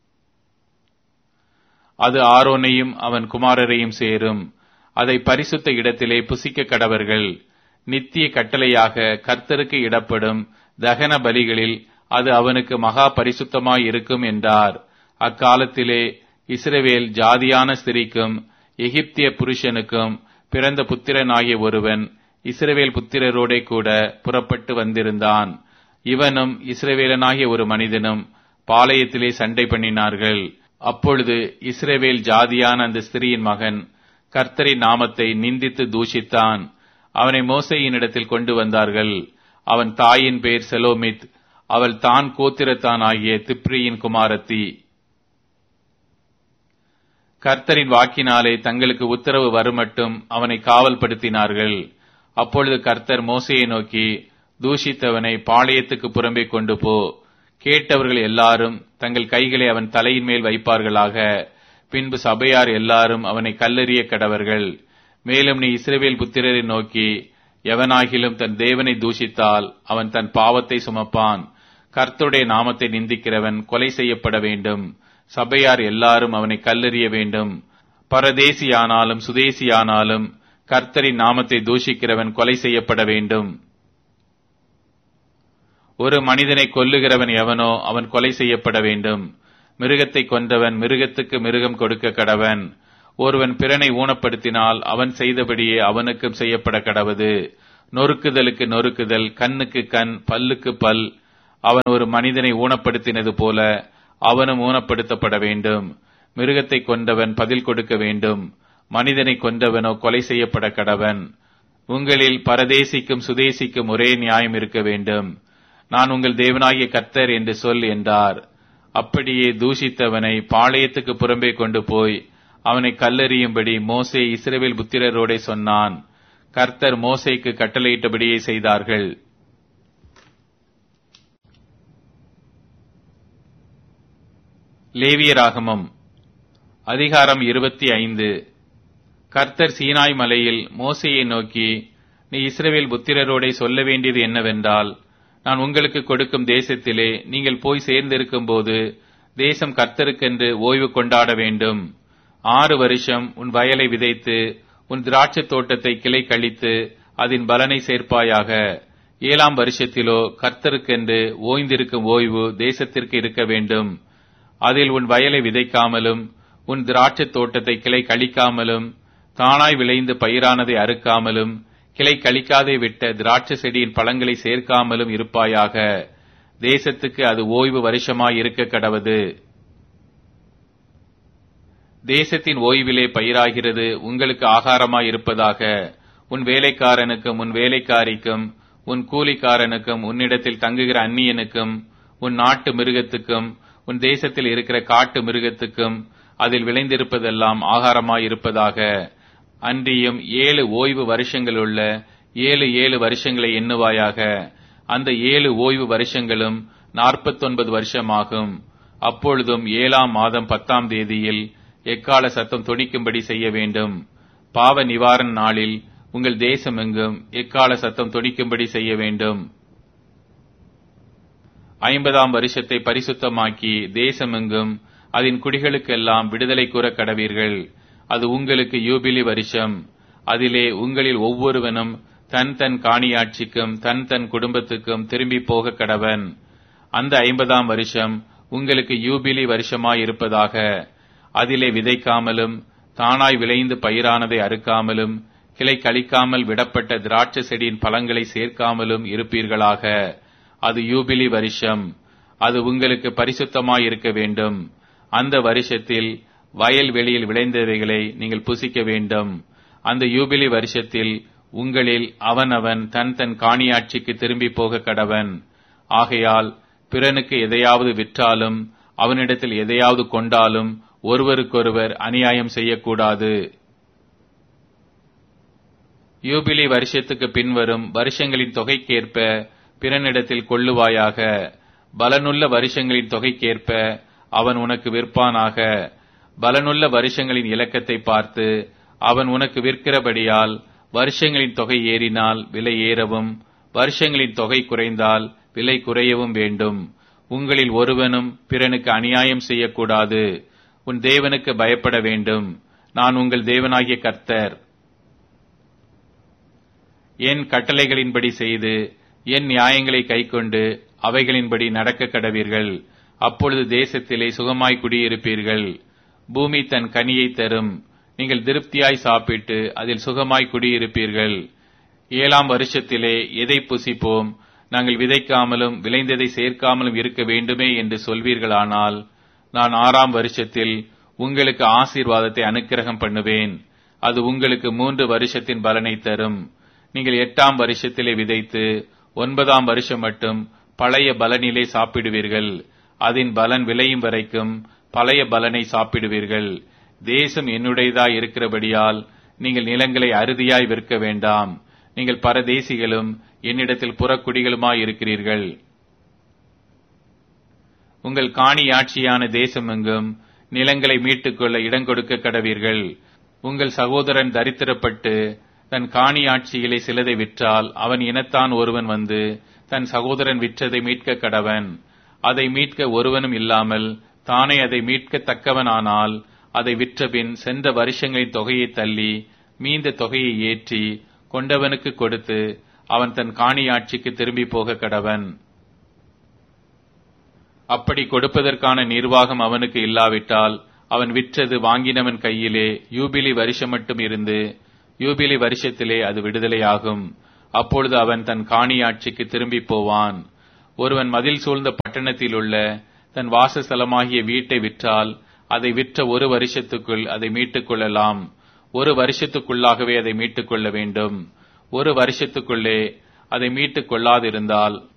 அது ஆரோனையும் அவன் குமாரரையும் சேரும் அதை பரிசுத்த இடத்திலே புசிக்க கடவர்கள் நித்திய கட்டளையாக கர்த்தருக்கு இடப்படும் தகன பலிகளில் அது அவனுக்கு மகா பரிசுத்தமாய் இருக்கும் என்றார் அக்காலத்திலே இஸ்ரவேல் ஜாதியான ஸ்திரிக்கும் எகிப்திய புருஷனுக்கும் பிறந்த புத்திரனாகிய ஒருவன் இஸ்ரவேல் புத்திரரோடே கூட புறப்பட்டு வந்திருந்தான் இவனும் இஸ்ரவேலனாகிய ஒரு மனிதனும் பாளையத்திலே சண்டை பண்ணினார்கள் அப்பொழுது இஸ்ரவேல் ஜாதியான அந்த ஸ்திரியின் மகன் கர்த்தரின் நாமத்தை நிந்தித்து தூஷித்தான் அவனை மோசையினிடத்தில் கொண்டு வந்தார்கள் அவன் தாயின் பெயர் செலோமித் அவள் தான் கோத்திரத்தான் ஆகிய திப்ரியின் குமாரத்தி கர்த்தரின் வாக்கினாலே தங்களுக்கு உத்தரவு வருமட்டும் அவனை காவல்படுத்தினார்கள் அப்பொழுது கர்த்தர் மோசையை நோக்கி தூஷித்தவனை பாளையத்துக்கு புறம்பே கொண்டு போ கேட்டவர்கள் எல்லாரும் தங்கள் கைகளை அவன் தலையின் மேல் வைப்பார்களாக பின்பு சபையார் எல்லாரும் அவனை கல்லெறிய கடவர்கள் மேலும் நீ இஸ்ரவேல் புத்திரரை நோக்கி எவனாகிலும் தன் தேவனை தூஷித்தால் அவன் தன் பாவத்தை சுமப்பான் கர்த்தருடைய நாமத்தை நிந்திக்கிறவன் கொலை செய்யப்பட வேண்டும் சபையார் எல்லாரும் அவனை கல்லெறிய வேண்டும் பரதேசியானாலும் சுதேசியானாலும் கர்த்தரின் நாமத்தை தூஷிக்கிறவன் கொலை செய்யப்பட வேண்டும் ஒரு மனிதனை கொல்லுகிறவன் எவனோ அவன் கொலை செய்யப்பட வேண்டும் மிருகத்தை கொன்றவன் மிருகத்துக்கு மிருகம் கொடுக்க கடவன் ஒருவன் பிறனை ஊனப்படுத்தினால் அவன் செய்தபடியே அவனுக்கும் செய்யப்பட கடவது நொறுக்குதலுக்கு நொறுக்குதல் கண்ணுக்கு கண் பல்லுக்கு பல் அவன் ஒரு மனிதனை ஊனப்படுத்தினது போல அவனும் ஊனப்படுத்தப்பட வேண்டும் மிருகத்தை கொண்டவன் பதில் கொடுக்க வேண்டும் மனிதனை கொண்டவனோ கொலை செய்யப்பட கடவன் உங்களில் பரதேசிக்கும் சுதேசிக்கும் ஒரே நியாயம் இருக்க வேண்டும் நான் உங்கள் தேவனாகிய கர்த்தர் என்று சொல் என்றார் அப்படியே தூஷித்தவனை பாளையத்துக்கு புறம்பே கொண்டு போய் அவனை கல்லெறியும்படி மோசே இஸ்ரவேல் புத்திரரோடே சொன்னான் கர்த்தர் மோசேக்கு கட்டளையிட்டபடியே செய்தார்கள் லேவியராகமம் அதிகாரம் இருபத்தி ஐந்து கர்த்தர் சீனாய் மலையில் மோசையை நோக்கி நீ இஸ்ரவேல் புத்திரரோடே சொல்ல வேண்டியது என்னவென்றால் நான் உங்களுக்கு கொடுக்கும் தேசத்திலே நீங்கள் போய் சேர்ந்திருக்கும் போது தேசம் கர்த்தருக்கென்று ஓய்வு கொண்டாட வேண்டும் ஆறு வருஷம் உன் வயலை விதைத்து உன் திராட்சை தோட்டத்தை கிளை கழித்து அதன் பலனை சேர்ப்பாயாக ஏழாம் வருஷத்திலோ கர்த்தருக்கென்று ஓய்ந்திருக்கும் ஓய்வு தேசத்திற்கு இருக்க வேண்டும் அதில் உன் வயலை விதைக்காமலும் உன் திராட்சை தோட்டத்தை கிளை கழிக்காமலும் தானாய் விளைந்து பயிரானதை அறுக்காமலும் கிளை கழிக்காதே விட்ட திராட்சை செடியின் பழங்களை சேர்க்காமலும் இருப்பாயாக தேசத்துக்கு அது ஓய்வு வருஷமாய் இருக்க கடவது தேசத்தின் ஓய்விலே பயிராகிறது உங்களுக்கு ஆகாரமாய் இருப்பதாக உன் வேலைக்காரனுக்கும் உன் வேலைக்காரிக்கும் உன் கூலிக்காரனுக்கும் உன்னிடத்தில் தங்குகிற அந்நியனுக்கும் உன் நாட்டு மிருகத்துக்கும் உன் தேசத்தில் இருக்கிற காட்டு மிருகத்துக்கும் அதில் விளைந்திருப்பதெல்லாம் ஆகாரமாய் இருப்பதாக அன்றியும் ஏழு ஓய்வு வருஷங்களுள்ள ஏழு ஏழு வருஷங்களை எண்ணுவாயாக அந்த ஏழு ஓய்வு வருஷங்களும் நாற்பத்தொன்பது வருஷமாகும் அப்பொழுதும் ஏழாம் மாதம் பத்தாம் தேதியில் எக்கால சத்தம் தொனிக்கும்படி செய்ய வேண்டும் பாவ நிவாரண நாளில் உங்கள் தேசம் எங்கும் எக்கால சத்தம் தொனிக்கும்படி செய்ய வேண்டும் ஐம்பதாம் வருஷத்தை பரிசுத்தமாக்கி தேசமெங்கும் அதன் குடிகளுக்கெல்லாம் விடுதலை கூற கடவீர்கள் அது உங்களுக்கு யூபிலி வருஷம் அதிலே உங்களில் ஒவ்வொருவனும் தன் தன் காணியாட்சிக்கும் தன் தன் குடும்பத்துக்கும் திரும்பி போக கடவன் அந்த ஐம்பதாம் வருஷம் உங்களுக்கு யூபிலி வருஷமாய் இருப்பதாக அதிலே விதைக்காமலும் தானாய் விளைந்து பயிரானதை அறுக்காமலும் கிளை கழிக்காமல் விடப்பட்ட திராட்சை செடியின் பழங்களை சேர்க்காமலும் இருப்பீர்களாக அது யூபிலி வருஷம் அது உங்களுக்கு பரிசுத்தமாய் இருக்க வேண்டும் அந்த வருஷத்தில் வயல் வெளியில் விளைந்தவைகளை நீங்கள் புசிக்க வேண்டும் அந்த யூபிலி வருஷத்தில் உங்களில் அவனவன் தன் தன் காணியாட்சிக்கு திரும்பி போக கடவன் ஆகையால் பிறனுக்கு எதையாவது விற்றாலும் அவனிடத்தில் எதையாவது கொண்டாலும் ஒருவருக்கொருவர் அநியாயம் செய்யக்கூடாது யூபிலி வருஷத்துக்கு பின்வரும் வருஷங்களின் தொகைக்கேற்ப பிறனிடத்தில் கொள்ளுவாயாக பலனுள்ள வருஷங்களின் தொகைக்கேற்ப அவன் உனக்கு விற்பானாக பலனுள்ள வருஷங்களின் இலக்கத்தை பார்த்து அவன் உனக்கு விற்கிறபடியால் வருஷங்களின் தொகை ஏறினால் விலை ஏறவும் வருஷங்களின் தொகை குறைந்தால் விலை குறையவும் வேண்டும் உங்களில் ஒருவனும் பிறனுக்கு அநியாயம் செய்யக்கூடாது உன் தேவனுக்கு பயப்பட வேண்டும் நான் உங்கள் தேவனாகிய கர்த்தர் என் கட்டளைகளின்படி செய்து என் நியாயங்களை கைக்கொண்டு அவைகளின்படி நடக்க கடவீர்கள் அப்பொழுது தேசத்திலே சுகமாய் குடியிருப்பீர்கள் பூமி தன் கனியை தரும் நீங்கள் திருப்தியாய் சாப்பிட்டு அதில் சுகமாய் குடியிருப்பீர்கள் ஏழாம் வருஷத்திலே எதை புசிப்போம் நாங்கள் விதைக்காமலும் விளைந்ததை சேர்க்காமலும் இருக்க வேண்டுமே என்று சொல்வீர்களானால் நான் ஆறாம் வருஷத்தில் உங்களுக்கு ஆசீர்வாதத்தை அனுக்கிரகம் பண்ணுவேன் அது உங்களுக்கு மூன்று வருஷத்தின் பலனை தரும் நீங்கள் எட்டாம் வருஷத்திலே விதைத்து ஒன்பதாம் வருஷம் மட்டும் பழைய பலனிலே சாப்பிடுவீர்கள் அதன் பலன் விளையும் வரைக்கும் பழைய பலனை சாப்பிடுவீர்கள் தேசம் என்னுடையதாய் இருக்கிறபடியால் நீங்கள் நிலங்களை அறுதியாய் விற்க வேண்டாம் நீங்கள் பரதேசிகளும் என்னிடத்தில் புறக்குடிகளுமாய் இருக்கிறீர்கள் உங்கள் காணியாட்சியான தேசமெங்கும் நிலங்களை மீட்டுக்கொள்ள இடம் கொடுக்க கடவீர்கள் உங்கள் சகோதரன் தரித்திரப்பட்டு தன் காணியாட்சியிலே சிலதை விற்றால் அவன் இனத்தான் ஒருவன் வந்து தன் சகோதரன் விற்றதை மீட்க கடவன் அதை மீட்க ஒருவனும் இல்லாமல் தானே அதை மீட்கத்தக்கவனானால் அதை விற்றபின் சென்ற வருஷங்களின் தொகையை தள்ளி மீந்த தொகையை ஏற்றி கொண்டவனுக்கு கொடுத்து அவன் தன் காணியாட்சிக்கு திரும்பி போக கடவன் அப்படி கொடுப்பதற்கான நிர்வாகம் அவனுக்கு இல்லாவிட்டால் அவன் விற்றது வாங்கினவன் கையிலே யூபிலி வருஷம் மட்டும் இருந்து யூபிலி வருஷத்திலே அது விடுதலையாகும் அப்பொழுது அவன் தன் காணியாட்சிக்கு திரும்பி போவான் ஒருவன் மதில் சூழ்ந்த பட்டணத்தில் உள்ள தன் வாசஸ்தலமாகிய வீட்டை விற்றால் அதை விற்ற ஒரு வருஷத்துக்குள் அதை மீட்டுக் கொள்ளலாம் ஒரு வருஷத்துக்குள்ளாகவே அதை மீட்டுக் கொள்ள வேண்டும் ஒரு வருஷத்துக்குள்ளே அதை மீட்டுக் கொள்ளாதிருந்தால்